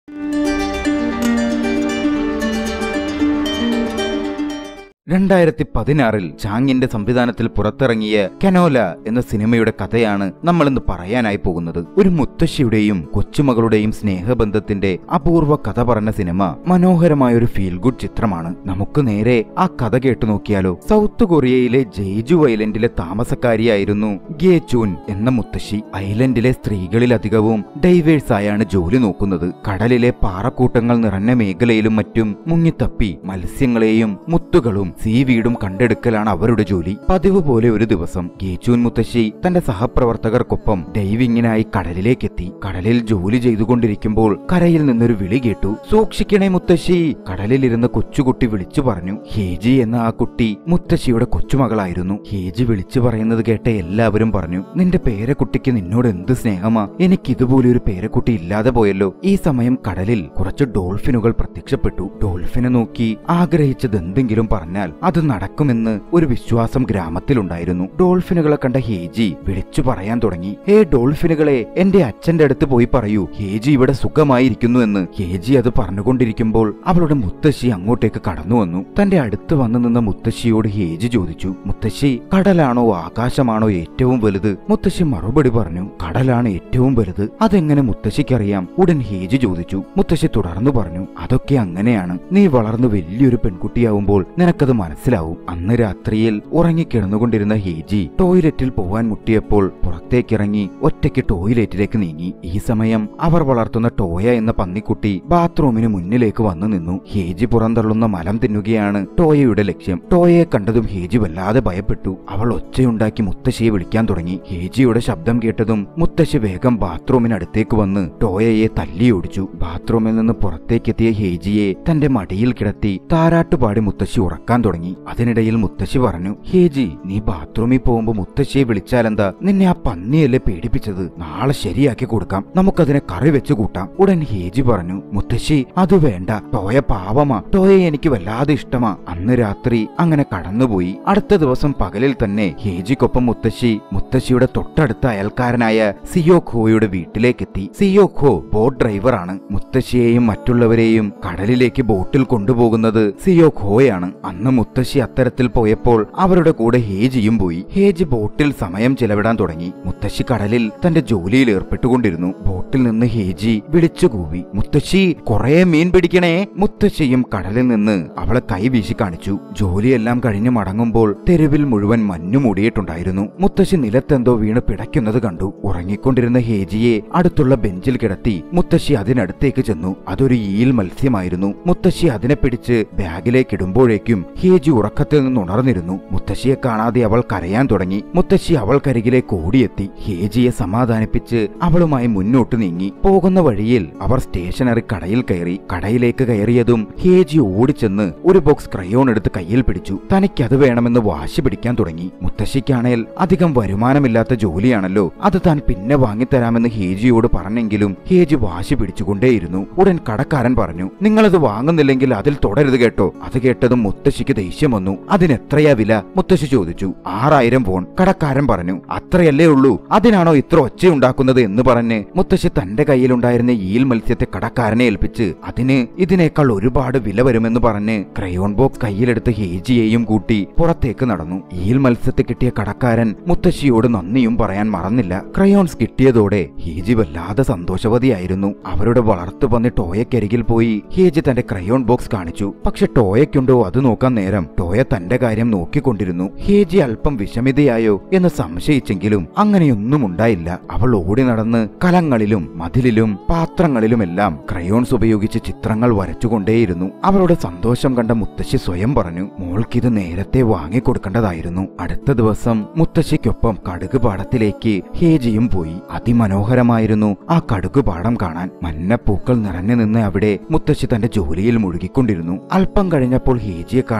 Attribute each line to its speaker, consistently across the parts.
Speaker 1: രണ്ടായിരത്തി പതിനാറിൽ ചാങ്ങിന്റെ സംവിധാനത്തിൽ പുറത്തിറങ്ങിയ കനോല എന്ന സിനിമയുടെ കഥയാണ് നമ്മൾ ഇന്ന് പറയാനായി പോകുന്നത് ഒരു മുത്തശ്ശിയുടെയും കൊച്ചുമകളുടെയും സ്നേഹബന്ധത്തിന്റെ അപൂർവ കഥ പറഞ്ഞ സിനിമ മനോഹരമായ ഒരു ഫീൽ ഗുഡ് ചിത്രമാണ് നമുക്ക് നേരെ ആ കഥ കേട്ടു നോക്കിയാലോ സൗത്ത് കൊറിയയിലെ ജെയ്ജു ഐലൻഡിലെ താമസക്കാരിയായിരുന്നു ഗേ ചൂൻ എന്ന മുത്തശ്ശി ഐലൻഡിലെ സ്ത്രീകളിലധികവും ഡൈവേഴ്സ് ആയാണ് ജോലി നോക്കുന്നത് കടലിലെ പാറക്കൂട്ടങ്ങൾ നിറഞ്ഞ മേഖലയിലും മറ്റും മുങ്ങിത്തപ്പി മത്സ്യങ്ങളെയും മുത്തുകളും സീവീടും കണ്ടെടുക്കലാണ് അവരുടെ ജോലി പതിവ് പോലെ ഒരു ദിവസം ഗേച്ചൂൻ മുത്തശ്ശി തന്റെ സഹപ്രവർത്തകർക്കൊപ്പം ഡൈവിങ്ങിനായി കടലിലേക്കെത്തി കടലിൽ ജോലി ചെയ്തുകൊണ്ടിരിക്കുമ്പോൾ കരയിൽ നിന്നൊരു വിളി കേട്ടു സൂക്ഷിക്കണേ മുത്തശ്ശി കടലിലിരുന്ന് കൊച്ചുകുട്ടി വിളിച്ചു പറഞ്ഞു ഹേജി എന്ന ആ കുട്ടി മുത്തശ്ശിയുടെ കൊച്ചുമകളായിരുന്നു ഹേജി വിളിച്ചു പറയുന്നത് കേട്ട എല്ലാവരും പറഞ്ഞു നിന്റെ പേരക്കുട്ടിക്ക് നിന്നോട് എന്ത് സ്നേഹമാ എനിക്ക് ഇതുപോലെ ഒരു പേരക്കുട്ടി ഇല്ലാതെ പോയല്ലോ ഈ സമയം കടലിൽ കുറച്ച് ഡോൾഫിനുകൾ പ്രത്യക്ഷപ്പെട്ടു ഡോൾഫിനെ നോക്കി ആഗ്രഹിച്ചത് എന്തെങ്കിലും പറഞ്ഞാൽ അത് നടക്കുമെന്ന് ഒരു വിശ്വാസം ഗ്രാമത്തിലുണ്ടായിരുന്നു ഡോൾഫിനുകളെ കണ്ട ഹേജി വിളിച്ചു പറയാൻ തുടങ്ങി ഹേ ഡോൾഫിനുകളെ എന്റെ അച്ഛന്റെ അടുത്ത് പോയി പറയൂ ഹേജി ഇവിടെ സുഖമായിരിക്കുന്നു എന്ന് ഹേജി അത് പറഞ്ഞുകൊണ്ടിരിക്കുമ്പോൾ അവളുടെ മുത്തശ്ശി അങ്ങോട്ടേക്ക് കടന്നു വന്നു തന്റെ അടുത്ത് വന്നു നിന്ന മുത്തശ്ശിയോട് ഹേജി ചോദിച്ചു മുത്തശ്ശി കടലാണോ ആകാശമാണോ ഏറ്റവും വലുത് മുത്തശ്ശി മറുപടി പറഞ്ഞു കടലാണ് ഏറ്റവും വലുത് അതെങ്ങനെ മുത്തശ്ശിക്കറിയാം ഉടൻ ഹേജി ചോദിച്ചു മുത്തശ്ശി തുടർന്നു പറഞ്ഞു അതൊക്കെ അങ്ങനെയാണ് നീ വളർന്നു വലിയൊരു പെൺകുട്ടിയാവുമ്പോൾ നിനക്കത് മനസ്സിലാവും അന്ന് രാത്രിയിൽ ഉറങ്ങിക്കിടന്നുകൊണ്ടിരുന്ന ഹേജി ടോയ്ലറ്റിൽ പോവാൻ മുട്ടിയപ്പോൾ പുറത്തേക്കിറങ്ങി ഒറ്റയ്ക്ക് ടോയ്ലറ്റിലേക്ക് നീങ്ങി ഈ സമയം അവർ വളർത്തുന്ന ടോയ എന്ന പന്നിക്കുട്ടി ബാത്റൂമിന് മുന്നിലേക്ക് വന്നു നിന്നു ഹേജി പുറന്തള്ളുന്ന മലം തിന്നുകയാണ് ടോയയുടെ ലക്ഷ്യം ടോയയെ കണ്ടതും ഹേജി വല്ലാതെ ഭയപ്പെട്ടു അവൾ ഒച്ചയുണ്ടാക്കി മുത്തശ്ശിയെ വിളിക്കാൻ തുടങ്ങി ഹേജിയുടെ ശബ്ദം കേട്ടതും മുത്തശ്ശി വേഗം ബാത്റൂമിനടുത്തേക്ക് വന്ന് ടോയയെ തല്ലിയോടിച്ചു ബാത്റൂമിൽ നിന്ന് പുറത്തേക്കെത്തിയ ഹേജിയെ തന്റെ മടിയിൽ കിടത്തി താരാട്ടുപാടി മുത്തശ്ശി ഉറക്കാൻ തുടങ്ങി അതിനിടയിൽ മുത്തശ്ശി പറഞ്ഞു ഹേജി നീ ബാത്റൂമിൽ പോകുമ്പോ മുത്തശ്ശിയെ വിളിച്ചാലെന്താ നിന്നെ ആ പന്നിയല്ലേ പേടിപ്പിച്ചത് നാളെ ശരിയാക്കി കൊടുക്കാം നമുക്കതിനെ കറി വെച്ച് കൂട്ടാം ഉടൻ ഹേജി പറഞ്ഞു മുത്തശ്ശി അത് വേണ്ട ടോയ പാവമാ ടോയെ എനിക്ക് വല്ലാതെ ഇഷ്ടമാ അന്ന് രാത്രി അങ്ങനെ കടന്നുപോയി അടുത്ത ദിവസം പകലിൽ തന്നെ ഹേജിക്കൊപ്പം മുത്തശ്ശി മുത്തശ്ശിയുടെ തൊട്ടടുത്ത അയൽക്കാരനായ സിയോഖോയുടെ വീട്ടിലേക്കെത്തി സിയോഖോ ബോട്ട് ഡ്രൈവറാണ് മുത്തശ്ശിയെയും മറ്റുള്ളവരെയും കടലിലേക്ക് ബോട്ടിൽ കൊണ്ടുപോകുന്നത് സിയോഖോയാണ് അന്ന് മുത്തശ്ശി അത്തരത്തിൽ പോയപ്പോൾ അവരുടെ കൂടെ ഹേജിയും പോയി ഹേജി ബോട്ടിൽ സമയം ചെലവിടാൻ തുടങ്ങി മുത്തശ്ശി കടലിൽ തന്റെ ജോലിയിൽ ഏർപ്പെട്ടുകൊണ്ടിരുന്നു ബോട്ടിൽ നിന്ന് ഹേജി വിളിച്ചു കൂവി മുത്തശ്ശി കുറേ മീൻ പിടിക്കണേ മുത്തശ്ശിയും കടലിൽ നിന്ന് അവളെ കൈ വീശി കാണിച്ചു ജോലിയെല്ലാം കഴിഞ്ഞ് മടങ്ങുമ്പോൾ തെരുവിൽ മുഴുവൻ മഞ്ഞു മൂടിയിട്ടുണ്ടായിരുന്നു മുത്തശ്ശി നിലത്തെന്തോ വീണ് പിടയ്ക്കുന്നത് കണ്ടു ഉറങ്ങിക്കൊണ്ടിരുന്ന ഹേജിയെ അടുത്തുള്ള ബെഞ്ചിൽ കിടത്തി മുത്തശ്ശി അതിനടുത്തേക്ക് ചെന്നു അതൊരു ഈൽ മത്സ്യമായിരുന്നു മുത്തശ്ശി അതിനെ പിടിച്ച് ബാഗിലേക്ക് ഇടുമ്പോഴേക്കും ഹേജി ഉറക്കത്തിൽ നിന്ന് ഉണർന്നിരുന്നു മുത്തശ്ശിയെ കാണാതെ അവൾ കരയാൻ തുടങ്ങി മുത്തശ്ശി അവൾക്കരികിലേക്ക് ഓടിയെത്തി ഹേജിയെ സമാധാനിപ്പിച്ച് അവളുമായി മുന്നോട്ട് നീങ്ങി പോകുന്ന വഴിയിൽ അവർ സ്റ്റേഷനറി കടയിൽ കയറി കടയിലേക്ക് കയറിയതും ഹേജി ഓടിച്ചെന്ന് ഒരു ബോക്സ് ക്രയോൺ എടുത്ത് കയ്യിൽ പിടിച്ചു തനിക്കത് വേണമെന്ന് വാശി പിടിക്കാൻ തുടങ്ങി മുത്തശ്ശിക്കാണേൽ അധികം വരുമാനമില്ലാത്ത ജോലിയാണല്ലോ അത് താൻ പിന്നെ വാങ്ങിത്തരാമെന്ന് ഹേജിയോട് പറഞ്ഞെങ്കിലും ഹേജി വാശി പിടിച്ചുകൊണ്ടേയിരുന്നു ഉടൻ കടക്കാരൻ പറഞ്ഞു നിങ്ങളത് വാങ്ങുന്നില്ലെങ്കിൽ അതിൽ തുടരുത് കേട്ടോ അത് കേട്ടതും മുത്തശ്ശിക്ക് ദേഷ്യം വന്നു അതിനെത്രയാ വില മുത്തശ്ശി ചോദിച്ചു ആറായിരം ഫോൺ കടക്കാരൻ പറഞ്ഞു അത്രയല്ലേ ഉള്ളൂ അതിനാണോ ഇത്ര ഒച്ചയുണ്ടാക്കുന്നത് എന്ന് പറഞ്ഞ് മുത്തശ്ശി തന്റെ കയ്യിലുണ്ടായിരുന്ന ഈൽ മത്സ്യത്തെ കടക്കാരനെ ഏൽപ്പിച്ച് അതിന് ഇതിനേക്കാൾ ഒരുപാട് വില വരുമെന്ന് പറഞ്ഞ് ക്രയോൺ ബോക്സ് കയ്യിലെടുത്ത് ഹേജിയെയും കൂട്ടി പുറത്തേക്ക് നടന്നു ഈൽ മത്സ്യത്തെ കിട്ടിയ കടക്കാരൻ മുത്തശ്ശിയോട് നന്ദിയും പറയാൻ മറന്നില്ല ക്രയോൺസ് കിട്ടിയതോടെ ഹേജി വല്ലാതെ സന്തോഷവതിയായിരുന്നു അവരുടെ വളർത്തു പന്നി ടോയക്കരികിൽ പോയി ഹേജി തന്റെ ക്രയോൺ ബോക്സ് കാണിച്ചു പക്ഷെ ടോയയ്ക്കുണ്ടോ അത് നോക്കാൻ നേരം ടോയ തന്റെ കാര്യം നോക്കിക്കൊണ്ടിരുന്നു ഹേജി അല്പം വിഷമിതയായോ എന്ന് സംശയിച്ചെങ്കിലും അങ്ങനെയൊന്നും ഉണ്ടായില്ല അവൾ ഓടി നടന്ന് കലങ്ങളിലും മതിലിലും പാത്രങ്ങളിലുമെല്ലാം ക്രയോൺസ് ഉപയോഗിച്ച് ചിത്രങ്ങൾ വരച്ചുകൊണ്ടേയിരുന്നു അവളുടെ സന്തോഷം കണ്ട മുത്തശ്ശി സ്വയം പറഞ്ഞു മോൾക്കിത് നേരത്തെ വാങ്ങിക്കൊടുക്കേണ്ടതായിരുന്നു അടുത്ത ദിവസം മുത്തശ്ശിക്കൊപ്പം കടുക് പാടത്തിലേക്ക് ഹേജിയും പോയി അതിമനോഹരമായിരുന്നു ആ കടുക് പാടം കാണാൻ മഞ്ഞപ്പൂക്കൾ നിറഞ്ഞു നിന്ന് അവിടെ മുത്തശ്ശി തന്റെ ജോലിയിൽ മുഴുകിക്കൊണ്ടിരുന്നു അല്പം കഴിഞ്ഞപ്പോൾ ഹേജിയെ കാണാൻ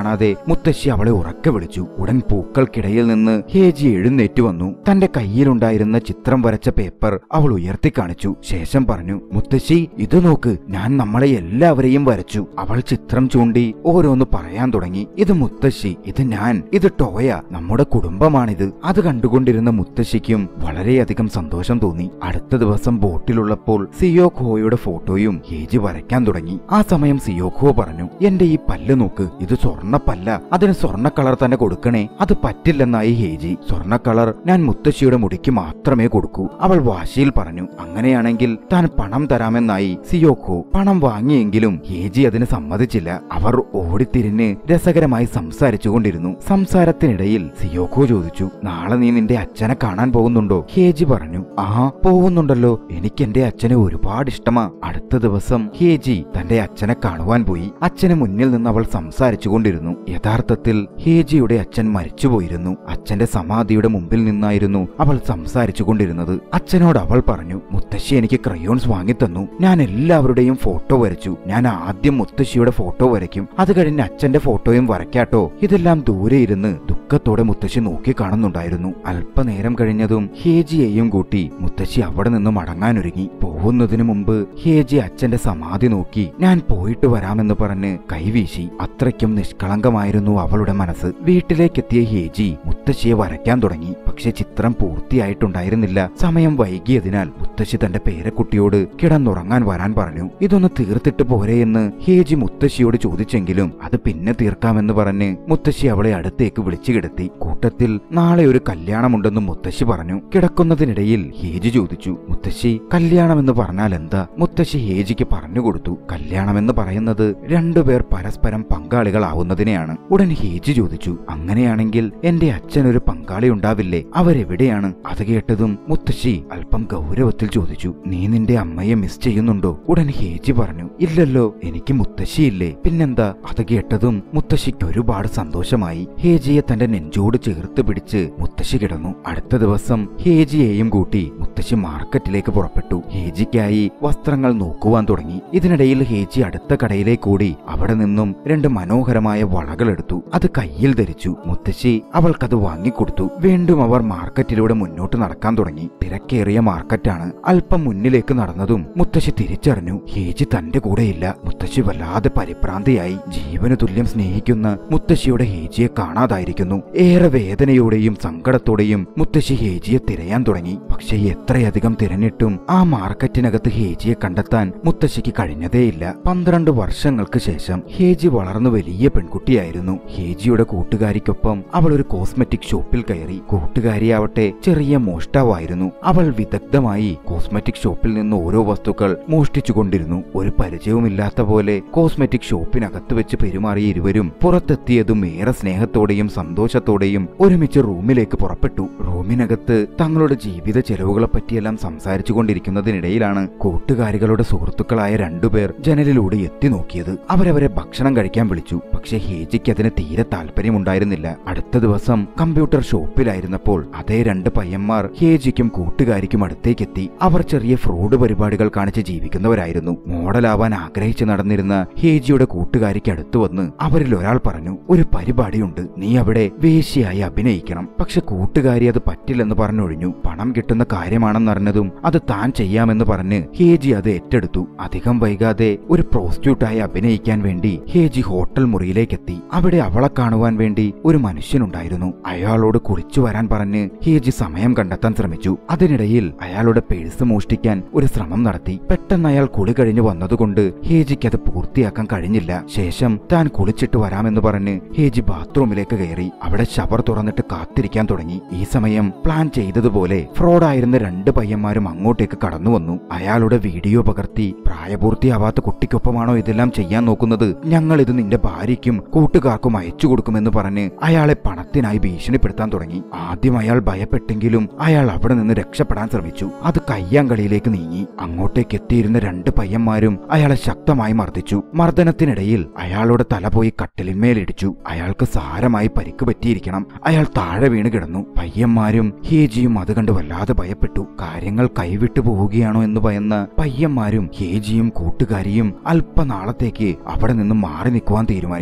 Speaker 1: കാണാതെ മുത്തശ്ശി അവളെ ഉറക്കെ വിളിച്ചു ഉടൻ പൂക്കൾക്കിടയിൽ നിന്ന് ഹേജി എഴുന്നേറ്റ് വന്നു തന്റെ കയ്യിലുണ്ടായിരുന്ന ചിത്രം വരച്ച പേപ്പർ അവൾ ഉയർത്തി കാണിച്ചു ശേഷം പറഞ്ഞു മുത്തശ്ശി ഇത് നോക്ക് ഞാൻ നമ്മളെ എല്ലാവരെയും വരച്ചു അവൾ ചിത്രം ചൂണ്ടി ഓരോന്ന് പറയാൻ തുടങ്ങി ഇത് മുത്തശ്ശി ഇത് ഞാൻ ഇത് ടോയ നമ്മുടെ കുടുംബമാണിത് അത് കണ്ടുകൊണ്ടിരുന്ന മുത്തശ്ശിക്കും വളരെയധികം സന്തോഷം തോന്നി അടുത്ത ദിവസം ബോട്ടിലുള്ളപ്പോൾ സിയോഖോയുടെ ഫോട്ടോയും ഹേജി വരയ്ക്കാൻ തുടങ്ങി ആ സമയം സിയോഖോ പറഞ്ഞു എന്റെ ഈ പല്ല് നോക്ക് ഇത് സ്വർണ്ണ പല്ല അതിന് സ്വർണ്ണ കളർ തന്നെ കൊടുക്കണേ അത് പറ്റില്ലെന്നായി ഹേജി സ്വർണ്ണ കളർ ഞാൻ മുത്തശ്ശിയുടെ മുടിക്ക് മാത്രമേ കൊടുക്കൂ അവൾ വാശിയിൽ പറഞ്ഞു അങ്ങനെയാണെങ്കിൽ താൻ പണം തരാമെന്നായി സിയോഖോ പണം വാങ്ങിയെങ്കിലും ഹേജി അതിന് സമ്മതിച്ചില്ല അവർ ഓടിത്തിരിഞ്ഞ് രസകരമായി സംസാരിച്ചുകൊണ്ടിരുന്നു സംസാരത്തിനിടയിൽ സിയോഖോ ചോദിച്ചു നാളെ നീ നിന്റെ അച്ഛനെ കാണാൻ പോകുന്നുണ്ടോ ഹേജി പറഞ്ഞു ആ പോകുന്നുണ്ടല്ലോ എനിക്ക് എന്റെ അച്ഛനെ ഒരുപാട് ഇഷ്ടമാ അടുത്ത ദിവസം ഹേജി തന്റെ അച്ഛനെ കാണുവാൻ പോയി അച്ഛന് മുന്നിൽ നിന്ന് അവൾ സംസാരിച്ചുകൊണ്ടിരുന്നു യഥാർത്ഥത്തിൽ ഹേജിയുടെ അച്ഛൻ മരിച്ചുപോയിരുന്നു അച്ഛന്റെ സമാധിയുടെ മുമ്പിൽ നിന്നായിരുന്നു അവൾ സംസാരിച്ചു കൊണ്ടിരുന്നത് അച്ഛനോട് അവൾ പറഞ്ഞു മുത്തശ്ശി എനിക്ക് ക്രയോൺസ് വാങ്ങിത്തന്നു ഞാൻ എല്ലാവരുടെയും ഫോട്ടോ വരച്ചു ഞാൻ ആദ്യം മുത്തശ്ശിയുടെ ഫോട്ടോ വരയ്ക്കും അത് കഴിഞ്ഞ് അച്ഛന്റെ ഫോട്ടോയും വരയ്ക്കാട്ടോ ഇതെല്ലാം ദൂരെ ഇരുന്ന് ദുഃഖത്തോടെ മുത്തശ്ശി നോക്കി കാണുന്നുണ്ടായിരുന്നു അല്പനേരം കഴിഞ്ഞതും ഹേജിയെയും കൂട്ടി മുത്തശ്ശി അവിടെ നിന്ന് മടങ്ങാനൊരുങ്ങി പോകുന്നതിനു മുമ്പ് ഹേജി അച്ഛന്റെ സമാധി നോക്കി ഞാൻ പോയിട്ട് വരാമെന്ന് പറഞ്ഞ് കൈവീശി അത്രയ്ക്കും നിഷ്കളങ്കമായിരുന്നു അവളുടെ മനസ്സ് വീട്ടിലേക്കെത്തിയ ഹേജി മുത്തശ്ശിയെ വരയ്ക്കാൻ തുടങ്ങി പക്ഷെ ചിത്രം പൂർത്തിയായിട്ടുണ്ടായിരുന്നില്ല സമയം വൈകിയതിനാൽ മുത്തശ്ശി തന്റെ പേരക്കുട്ടിയോട് കിടന്നുറങ്ങാൻ വരാൻ പറഞ്ഞു ഇതൊന്ന് തീർത്തിട്ട് പോരെയെന്ന് ഹേജി മുത്തശ്ശിയോട് ചോദിച്ചെങ്കിലും അത് പിന്നെ തീർക്കാമെന്ന് പറഞ്ഞ് മുത്തശ്ശി അവളെ അടുത്തേക്ക് വിളിച്ചു കിടത്തി കൂട്ടത്തിൽ നാളെ ഒരു കല്യാണമുണ്ടെന്ന് മുത്തശ്ശി പറഞ്ഞു കിടക്കുന്നതിനിടയിൽ ഹേജി ചോദിച്ചു മുത്തശ്ശി കല്യാണമെന്ന് പറഞ്ഞാൽ എന്താ മുത്തശ്ശി ഹേജിക്ക് പറഞ്ഞുകൊടുത്തു കല്യാണമെന്ന് പറയുന്നത് രണ്ടുപേർ പരസ്പരം പങ്കാളികളാവുന്നതിനെയാണ് ഉടൻ ഹേജി ചോദിച്ചു അങ്ങനെയാണെങ്കിൽ എന്റെ അച്ഛൻ ഒരു പങ്കാളി ഉണ്ടാവില്ലേ അവരെവിടെയാണ് അത് കേട്ടതും മുത്തശ്ശി അല്പം ഗൗരവത്തിൽ ചോദിച്ചു നീ നിന്റെ അമ്മയെ മിസ് ചെയ്യുന്നുണ്ടോ ഉടൻ ഹേജി പറഞ്ഞു ഇല്ലല്ലോ എനിക്ക് മുത്തശ്ശിയില്ലേ പിന്നെന്താ അത് കേട്ടതും മുത്തശ്ശിക്ക് ഒരുപാട് സന്തോഷമായി ഹേജിയെ തന്റെ നെഞ്ചോട് ചേർത്ത് പിടിച്ച് മുത്തശ്ശി കിടന്നു അടുത്ത ദിവസം ഹേജിയെയും കൂട്ടി മുത്തശ്ശി മാർക്കറ്റിലേക്ക് പുറപ്പെട്ടു ഹേജിക്കായി വസ്ത്രങ്ങൾ നോക്കുവാൻ തുടങ്ങി ഇതിനിടയിൽ ഹേജി അടുത്ത കടയിലേക്ക് കൂടി അവിടെ നിന്നും രണ്ട് മനോഹരമായ വളകൾ എടുത്തു അത് കയ്യിൽ ധരിച്ചു മുത്തശ്ശി അവൾക്കത് വാങ്ങിക്കൊടുത്തു വീണ്ടും അവർ മാർക്കറ്റിലൂടെ മുന്നോട്ട് നടക്കാൻ തുടങ്ങി തിരക്കേറിയ മാർക്കറ്റാണ് അല്പം മുന്നിലേക്ക് നടന്നതും മുത്തശ്ശി തിരിച്ചറിഞ്ഞു ഹേജി തന്റെ കൂടെയില്ല മുത്തശ്ശി വല്ലാതെ പരിഭ്രാന്തിയായി ജീവന് തുല്യം സ്നേഹിക്കുന്ന മുത്തശ്ശിയുടെ ഹേജിയെ കാണാതായിരിക്കുന്നു ഏറെ വേദനയോടെയും സങ്കടത്തോടെയും മുത്തശ്ശി ഹേജിയെ തിരയാൻ തുടങ്ങി പക്ഷേ എത്രയധികം തിരഞ്ഞിട്ടും ആ മാർക്കറ്റിനകത്ത് ഹേജിയെ കണ്ടെത്താൻ മുത്തശ്ശിക്ക് കഴിഞ്ഞതേയില്ല പന്ത്രണ്ട് വർഷങ്ങൾക്ക് ശേഷം ഹേജി വളർന്നു വലിയ പെൺകുട്ടിയായിരുന്നു ഹേജിയുടെ കൂട്ടുകാരിക്കൊപ്പം അവൾ ഒരു കോസ്മെറ്റിക് ഷോപ്പിൽ കയറി കൂട്ടുകാരിയാവട്ടെ ചെറിയ മോഷ്ടാവായിരുന്നു അവൾ വിദഗ്ധമായി കോസ്മെറ്റിക് ഷോപ്പിൽ നിന്ന് ഓരോ വസ്തുക്കൾ മോഷ്ടിച്ചുകൊണ്ടിരുന്നു ഒരു പരിചയവുമില്ലാത്ത പോലെ കോസ്മെറ്റിക് ഷോപ്പിനകത്ത് വെച്ച് പെരുമാറിയ ഇരുവരും പുറത്തെത്തിയതും ഏറെ സ്നേഹത്തോടെയും സന്തോഷത്തോടെയും ഒരുമിച്ച് റൂമിലേക്ക് പുറപ്പെട്ടു റൂമിനകത്ത് തങ്ങളുടെ ജീവിത ചെലവുകളെ പറ്റിയെല്ലാം സംസാരിച്ചു കൊണ്ടിരിക്കുന്നതിനിടയിലാണ് കൂട്ടുകാരികളുടെ സുഹൃത്തുക്കളായ രണ്ടുപേർ ജനലിലൂടെ എത്തി നോക്കിയത് അവരവരെ ഭക്ഷണം കഴിക്കാൻ വിളിച്ചു പക്ഷെ ഹേജിക്ക് അതിന് തീരെ താല്പര്യമുണ്ടായിരുന്നില്ല അടുത്ത ദിവസം കമ്പ്യൂട്ടർ ഷോപ്പിലായിരുന്നപ്പോൾ അതേ രണ്ട് പയ്യന്മാർ ഹേജിക്കും കൂട്ടുകാരിക്കും അടുത്തേക്കെത്തി അവർ ചെറിയ ഫ്രോഡ് പരിപാടികൾ കാണിച്ച് ജീവിക്കുന്നവരായിരുന്നു മോഡലാവാൻ ആഗ്രഹിച്ചു നടന്നിരുന്ന ഹേജിയുടെ കൂട്ടുകാരിക്ക് അടുത്തു വന്ന് അവരിൽ ഒരാൾ പറഞ്ഞു ഒരു പരിപാടിയുണ്ട് നീ അവിടെ വേശ്യയായി അഭിനയിക്കണം പക്ഷെ കൂട്ടുകാരി അത് പറ്റില്ലെന്ന് പറഞ്ഞൊഴിഞ്ഞു പണം കിട്ടുന്ന കാര്യമാണെന്നറിഞ്ഞതും അത് താൻ ചെയ്യാമെന്ന് പറഞ്ഞ് ഹേജി അത് ഏറ്റെടുത്തു അധികം വൈകാതെ ഒരു പ്രോസ്റ്റിറ്റ്യൂട്ടായി അഭിനയിക്കാൻ വേണ്ടി ഹേജി ഹോട്ടൽ മുറിയിലേക്കെത്തി അവിടെ അവളെ കാണുവാൻ വേണ്ടി ഒരു മനുഷ്യനുണ്ടായിരുന്നു അയാളോട് കുളിച്ചു വരാൻ പറഞ്ഞ് ഹേജി സമയം കണ്ടെത്താൻ ശ്രമിച്ചു അതിനിടയിൽ അയാളുടെ പേഴ്സ് മോഷ്ടിക്കാൻ ഒരു ശ്രമം നടത്തി പെട്ടെന്ന് അയാൾ കുളി കഴിഞ്ഞു വന്നതുകൊണ്ട് ഹേജിക്ക് അത് പൂർത്തിയാക്കാൻ കഴിഞ്ഞില്ല ശേഷം താൻ കുളിച്ചിട്ട് വരാമെന്ന് പറഞ്ഞ് ഹേജി ബാത്റൂമിലേക്ക് കയറി അവിടെ ഷവർ തുറന്നിട്ട് കാത്തിരിക്കാൻ തുടങ്ങി ഈ സമയം പ്ലാൻ ചെയ്തതുപോലെ ഫ്രോഡായിരുന്ന രണ്ട് പയ്യന്മാരും അങ്ങോട്ടേക്ക് കടന്നു വന്നു അയാളുടെ വീഡിയോ പകർത്തി പ്രായപൂർത്തിയാവാത്ത കുട്ടിക്കൊപ്പമാണോ ഇതെല്ലാം ചെയ്യാൻ നോക്കുന്നത് ഞങ്ങൾ ഇത് നിന്റെ ഭാര്യയ്ക്കും കൂട്ടുകാർക്കും അയച്ചു കൊടുക്കുമെന്ന് പറഞ്ഞ് അയാളെ പണത്തിനായി ഭീഷണിപ്പെടുത്താൻ തുടങ്ങി ആദ്യം അയാൾ ഭയപ്പെട്ടെങ്കിലും അയാൾ അവിടെ നിന്ന് രക്ഷപ്പെടാൻ ശ്രമിച്ചു അത് കയ്യാങ്കളിയിലേക്ക് നീങ്ങി അങ്ങോട്ടേക്ക് എത്തിയിരുന്ന രണ്ട് പയ്യന്മാരും അയാളെ ശക്തമായി മർദ്ദിച്ചു മർദ്ദനത്തിനിടയിൽ അയാളുടെ തല പോയി കട്ടിലിന്മേലിടിച്ചു അയാൾക്ക് സാരമായി പരിക്ക് പറ്റിയിരിക്കണം അയാൾ താഴെ വീണ് കിടന്നു പയ്യന്മാരും ഹേജിയും അത് കണ്ട് വല്ലാതെ ഭയപ്പെട്ടു കാര്യങ്ങൾ കൈവിട്ടു പോവുകയാണോ എന്ന് ഭയന്ന പയ്യന്മാരും ഹേജിയും കൂട്ടുകാരിയും അല്പനാളത്തേക്ക് അവിടെ നിന്ന് മാറി നിൽക്കുവാൻ തീരുമാനിച്ചു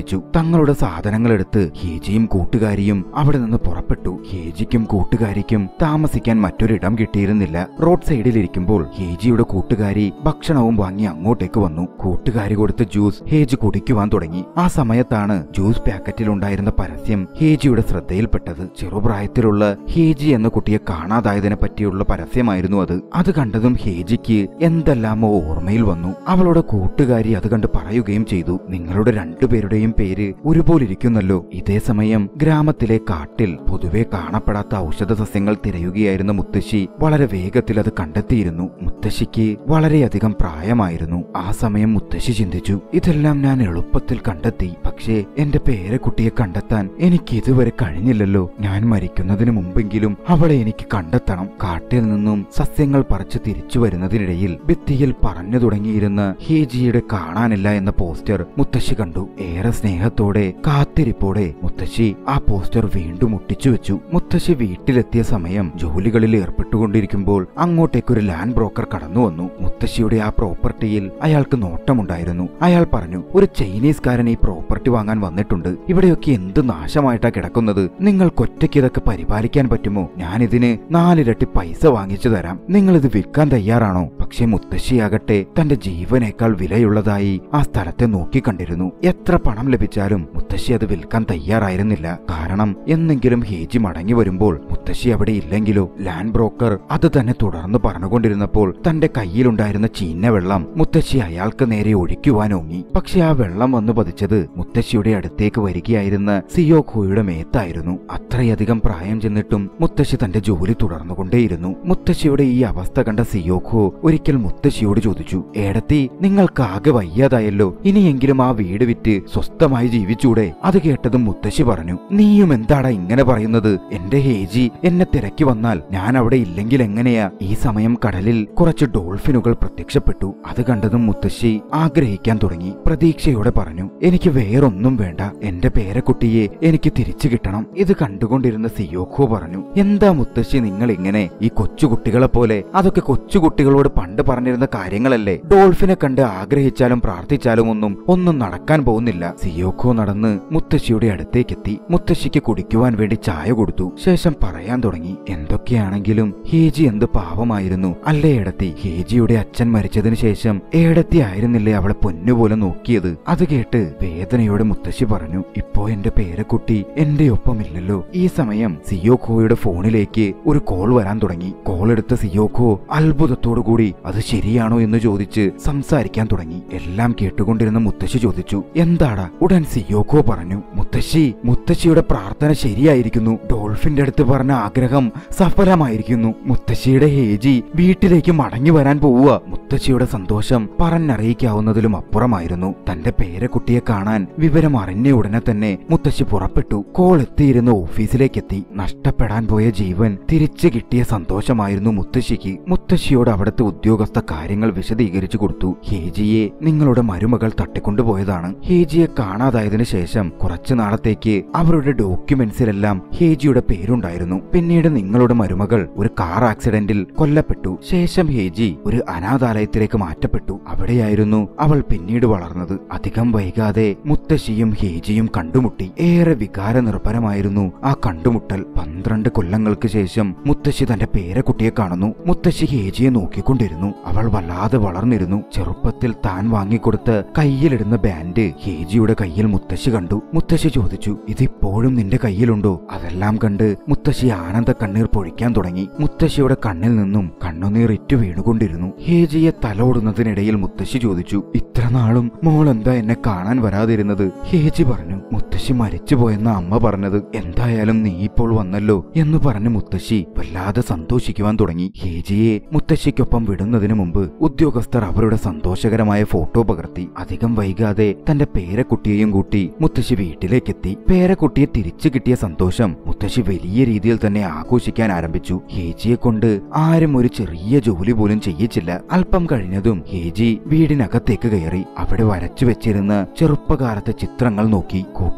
Speaker 1: ആരംഭിച്ചു തങ്ങളുടെ സാധനങ്ങളെടുത്ത് ഹേജിയും കൂട്ടുകാരിയും അവിടെ നിന്ന് പുറപ്പെട്ടു ഹേജിക്കും കൂട്ടുകാരിക്കും താമസിക്കാൻ മറ്റൊരിടം കിട്ടിയിരുന്നില്ല റോഡ് സൈഡിലിരിക്കുമ്പോൾ ഹേജിയുടെ കൂട്ടുകാരി ഭക്ഷണവും വാങ്ങി അങ്ങോട്ടേക്ക് വന്നു കൂട്ടുകാരി കൊടുത്ത ജ്യൂസ് ഹേജി കുടിക്കുവാൻ തുടങ്ങി ആ സമയത്താണ് ജ്യൂസ് പാക്കറ്റിൽ ഉണ്ടായിരുന്ന പരസ്യം ഹേജിയുടെ ശ്രദ്ധയിൽപ്പെട്ടത് ചെറുപ്രായത്തിലുള്ള ഹേജി എന്ന കുട്ടിയെ കാണാതായതിനെ പറ്റിയുള്ള പരസ്യമായിരുന്നു അത് അത് കണ്ടതും ഹേജിക്ക് എന്തെല്ലാമോ ഓർമ്മയിൽ വന്നു അവളുടെ കൂട്ടുകാരി അത് കണ്ട് പറയുകയും ചെയ്തു നിങ്ങളുടെ രണ്ടുപേരുടെയും പേര് ഒരുപോലിരിക്കുന്നല്ലോ ഇതേ സമയം ഗ്രാമത്തിലെ കാട്ടിൽ പൊതുവെ കാണപ്പെടാത്ത ഔഷധ സസ്യങ്ങൾ തിരയുകയായിരുന്ന മുത്തശ്ശി വളരെ വേഗത്തിൽ അത് കണ്ടെത്തിയിരുന്നു മുത്തശ്ശിക്ക് വളരെയധികം പ്രായമായിരുന്നു ആ സമയം മുത്തശ്ശി ചിന്തിച്ചു ഇതെല്ലാം ഞാൻ എളുപ്പത്തിൽ കണ്ടെത്തി പക്ഷേ എന്റെ പേരക്കുട്ടിയെ കണ്ടെത്താൻ എനിക്ക് ഇതുവരെ കഴിഞ്ഞില്ലല്ലോ ഞാൻ മരിക്കുന്നതിന് മുമ്പെങ്കിലും അവളെ എനിക്ക് കണ്ടെത്തണം കാട്ടിൽ നിന്നും സസ്യങ്ങൾ പറിച്ച് തിരിച്ചു വരുന്നതിനിടയിൽ ഭിത്തിയിൽ പറഞ്ഞു തുടങ്ങിയിരുന്ന ഹേജിയുടെ കാണാനില്ല എന്ന പോസ്റ്റർ മുത്തശ്ശി കണ്ടു ഏറെ സ്നേഹത്തോടെ കാത്തിരിപ്പോടെ മുത്തശ്ശി ആ പോസ്റ്റർ വീണ്ടും ഒട്ടിച്ചു വെച്ചു മുത്തശ്ശി വീട്ടിലെത്തിയ സമയം ജോലികളിൽ ഏർപ്പെട്ടുകൊണ്ടിരിക്കുമ്പോൾ അങ്ങോട്ടേക്കൊരു ലാൻഡ് ബ്രോക്കർ കടന്നു വന്നു മുത്തശ്ശിയുടെ ആ പ്രോപ്പർട്ടിയിൽ അയാൾക്ക് നോട്ടമുണ്ടായിരുന്നു അയാൾ പറഞ്ഞു ഒരു ചൈനീസ്കാരൻ ഈ പ്രോപ്പർട്ടി വാങ്ങാൻ വന്നിട്ടുണ്ട് ഇവിടെയൊക്കെ എന്ത് നാശമായിട്ടാ കിടക്കുന്നത് നിങ്ങൾക്ക് ഒറ്റയ്ക്ക് ഇതൊക്കെ പരിപാലിക്കാൻ പറ്റുമോ ഞാനിതിന് നാലിരട്ടി പൈസ വാങ്ങിച്ചു തരാം നിങ്ങൾ ഇത് വിൽക്കാൻ തയ്യാറാണോ പക്ഷെ മുത്തശ്ശിയാകട്ടെ തന്റെ ജീവനേക്കാൾ വിലയുള്ളതായി ആ സ്ഥലത്തെ നോക്കിക്കണ്ടിരുന്നു എത്ര പണം ലഭിച്ചാലും മുത്തശ്ശി അത് വിൽക്കാൻ തയ്യാറായിരുന്നില്ല കാരണം എന്നെങ്കിലും ഹേജി മടങ്ങി വരുമ്പോൾ മുത്തശ്ശി അവിടെ ഇല്ലെങ്കിലോ ലാൻഡ് ബ്രോക്കർ അത് തന്നെ തുടർന്ന് പറഞ്ഞുകൊണ്ടിരുന്നപ്പോൾ തന്റെ കയ്യിലുണ്ടായിരുന്ന ചീന്ന വെള്ളം മുത്തശ്ശി അയാൾക്ക് നേരെ ഒഴിക്കുവാനോങ്ങി പക്ഷെ ആ വെള്ളം വന്നു പതിച്ചത് മുത്തശ്ശിയുടെ അടുത്തേക്ക് വരികയായിരുന്ന സിയോഖോയുടെ മേത്തായിരുന്നു അത്രയധികം പ്രായം ചെന്നിട്ടും മുത്തശ്ശി തന്റെ ജോലി തുടർന്നുകൊണ്ടേയിരുന്നു മുത്തശ്ശിയുടെ ഈ അവസ്ഥ കണ്ട സിയോഖോ ഒരിക്കൽ മുത്തശ്ശിയോട് ചോദിച്ചു ഏടത്തി നിങ്ങൾക്ക് ആകെ വയ്യാതായല്ലോ ഇനിയെങ്കിലും ആ വീട് വിറ്റ് സ്വസ്ഥമായി ജീവിച്ചൂടെ അത് കേട്ടതും മുത്തശ്ശി പറഞ്ഞു നീയും എന്താടാ ഇങ്ങനെ പറയുന്നത് എന്റെ ഹേജി എന്നെ തിരക്കി വന്നാൽ ഞാൻ അവിടെ ഇല്ലെങ്കിൽ എങ്ങനെയാ ഈ സമയം കടലിൽ കുറച്ച് ഡോൾഫിനുകൾ പ്രത്യക്ഷപ്പെട്ടു അത് കണ്ടതും മുത്തശ്ശി ആഗ്രഹിക്കാൻ തുടങ്ങി പ്രതീക്ഷയോടെ പറഞ്ഞു എനിക്ക് വേറൊന്നും വേണ്ട എന്റെ പേരക്കുട്ടിയെ എനിക്ക് തിരിച്ചു കിട്ടണം ഇത് കണ്ടുകൊണ്ടിരുന്ന സിയോഖോ പറഞ്ഞു എന്താ മുത്തശ്ശി നിങ്ങൾ ഇങ്ങനെ ഈ കൊച്ചുകുട്ടികളെ പോലെ അതൊക്കെ കൊച്ചുകുട്ടികളോട് പണ്ട് പറഞ്ഞിരുന്ന കാര്യങ്ങളല്ലേ ഡോൾഫിനെ കണ്ട് ആഗ്രഹിച്ചാലും പ്രാർത്ഥിച്ചാലും ഒന്നും ഒന്നും നടക്കാൻ പോകുന്നില്ല സിയോഖോ നടന്ന് മുത്തശ്ശിയുടെ അടുത്തേക്കെത്തി മുത്തശ്ശിക്ക് കുടിക്കുവാൻ വേണ്ടി ചായ കൊടുത്തു ശേഷം പറയാൻ തുടങ്ങി എന്തൊക്കെയാണെങ്കിലും ഹേജി എന്ത് പാവമായിരുന്നു അല്ലേ ഏടത്തി ഹേജിയുടെ അച്ഛൻ മരിച്ചതിന് ശേഷം ഏടത്തി ആയിരുന്നില്ലേ അവളെ പൊന്നുപോലെ നോക്കിയത് അത് കേട്ട് വേദനയോടെ മുത്തശ്ശി പറഞ്ഞു ഇപ്പോ എന്റെ പേരക്കുട്ടി എന്റെ ഒപ്പമില്ലല്ലോ ഈ സമയം സിയോഖോയുടെ ഫോണിലേക്ക് ഒരു കോൾ വരാൻ തുടങ്ങി കോൾ എടുത്ത സിയോഖോ അത്ഭുതത്തോടു കൂടി അത് ശരിയാണോ എന്ന് ചോദിച്ച് സംസാരിക്കാൻ തുടങ്ങി എല്ലാം കേട്ടുകൊണ്ടിരുന്ന മുത്തശ്ശി ചോദിച്ചു എന്താടാ ഉടൻ സിയോഖോ പറഞ്ഞു മുത്തശ്ശി മുത്തശ്ശിയുടെ പ്രാർത്ഥന ശരിയായിരിക്കുന്നു ഡോൾഫിന്റെ അടുത്ത് പറഞ്ഞ ആഗ്രഹം സഫലമായിരിക്കുന്നു മുത്തശ്ശിയുടെ ഹേജി വീട്ടിലേക്ക് മടങ്ങി വരാൻ പോവുക മുത്തശ്ശിയുടെ സന്തോഷം പറഞ്ഞറിയിക്കാവുന്നതിലും അപ്പുറമായിരുന്നു തന്റെ പേരക്കുട്ടിയെ കാണാൻ വിവരം അറിഞ്ഞ ഉടനെ തന്നെ മുത്തശ്ശി പുറപ്പെട്ടു കോൾ എത്തിയിരുന്ന ഓഫീസിലേക്കെത്തി നഷ്ടപ്പെടാൻ പോയ ജീവൻ തിരിച്ചു കിട്ടിയ സന്തോഷമായിരുന്നു മുത്തശ്ശിക്ക് മുത്തശ്ശിയോട് അവിടുത്തെ ഉദ്യോഗസ്ഥ കാര്യങ്ങൾ വിശദീകരിച്ചു കൊടുത്തു ഹേജിയെ നിങ്ങളുടെ മരുമകൾ തട്ടിക്കൊണ്ടുപോയതാണ് ഹേജിയെ കാണാതായതിനു ശേഷം കുറച്ചു നാളത്തേക്ക് അവരുടെ ഡോക്യുമെന്റ്സിലെല്ലാം ഹേജിയുടെ പേരുണ്ടായിരുന്നു പിന്നീട് നിങ്ങളുടെ മരുമകൾ ഒരു കാർ ആക്സിഡന്റിൽ കൊല്ലപ്പെട്ടു ശേഷം ഹേജി ഒരു അനാഥാലയത്തിലേക്ക് മാറ്റപ്പെട്ടു അവിടെയായിരുന്നു അവൾ പിന്നീട് വളർന്നത് അധികം വൈകാതെ മുത്തശ്ശിയും ഹേജിയും കണ്ടുമുട്ടി ഏറെ വികാര നിർഭരമായിരുന്നു ആ കണ്ടുമുട്ടൽ പന്ത്രണ്ട് കൊല്ലങ്ങൾക്ക് ശേഷം മുത്തശ്ശി തന്റെ പേരക്കുട്ടിയെ കാണുന്നു മുത്തശ്ശി ഹേജിയെ നോക്കിക്കൊണ്ടിരുന്നു അവൾ വല്ലാതെ വളർന്നിരുന്നു ചെറുപ്പത്തിൽ താൻ വാങ്ങിക്കൊടുത്ത കയ്യിലിടുന്ന ബാൻഡ് ഹേജിയുടെ കയ്യിൽ മുത്തശ്ശി കണ്ടു മുത്തശ്ശി ചോദിച്ചു ഇതിപ്പോഴും നിന്റെ കയ്യിലുണ്ടോ അതെല്ലാം കണ്ട് മുത്തശ്ശി ആനന്ദ കണ്ണീർ പൊഴിക്കാൻ തുടങ്ങി മുത്തശ്ശിയുടെ കണ്ണിൽ നിന്നും കണ്ണുനീർ ഇറ്റു വീണുകൊണ്ടിരുന്നു ഹേജിയെ തലോടുന്നതിനിടയിൽ മുത്തശ്ശി ചോദിച്ചു ഇത്ര നാളും മോൾ എന്താ എന്നെ കാണാൻ വരാതിരുന്നത് ഹേജി പറഞ്ഞു മുത്തശ്ശി മരിച്ചുപോയെന്ന അമ്മ പറഞ്ഞത് എന്തായാലും നീ ഇപ്പോൾ വന്നല്ലോ എന്ന് പറഞ്ഞ് മുത്തശ്ശി വല്ലാതെ സന്തോഷിക്കുവാൻ തുടങ്ങി ഹേജിയെ മുത്തശ്ശിക്കൊപ്പം വിടുന്നതിന് മുമ്പ് ഉദ്യോഗസ്ഥർ അവരുടെ സന്തോഷകരമായ ഫോട്ടോ പകർത്തി അധികം വൈകാതെ തന്റെ പേരക്കുട്ടിയെയും കൂട്ടി മുത്തശ്ശി വീട്ടിലേക്കെത്തി പേരക്കുട്ടിയെ തിരിച്ചു കിട്ടിയ സന്തോഷം മുത്തശ്ശി വലിയ രീതിയിൽ തന്നെ ആഘോഷിക്കാൻ ആരംഭിച്ചു ഹേജിയെ കൊണ്ട് ആരും ഒരു ചെറിയ ജോലി പോലും ചെയ്യിച്ചില്ല അല്പം കഴിഞ്ഞതും ഹേജി വീടിനകത്തേക്ക് കയറി അവിടെ വരച്ചു വെച്ചിരുന്ന ചെറുപ്പകാലത്തെ ചിത്രങ്ങൾ നോക്കി കൂട്ടത്തിൽ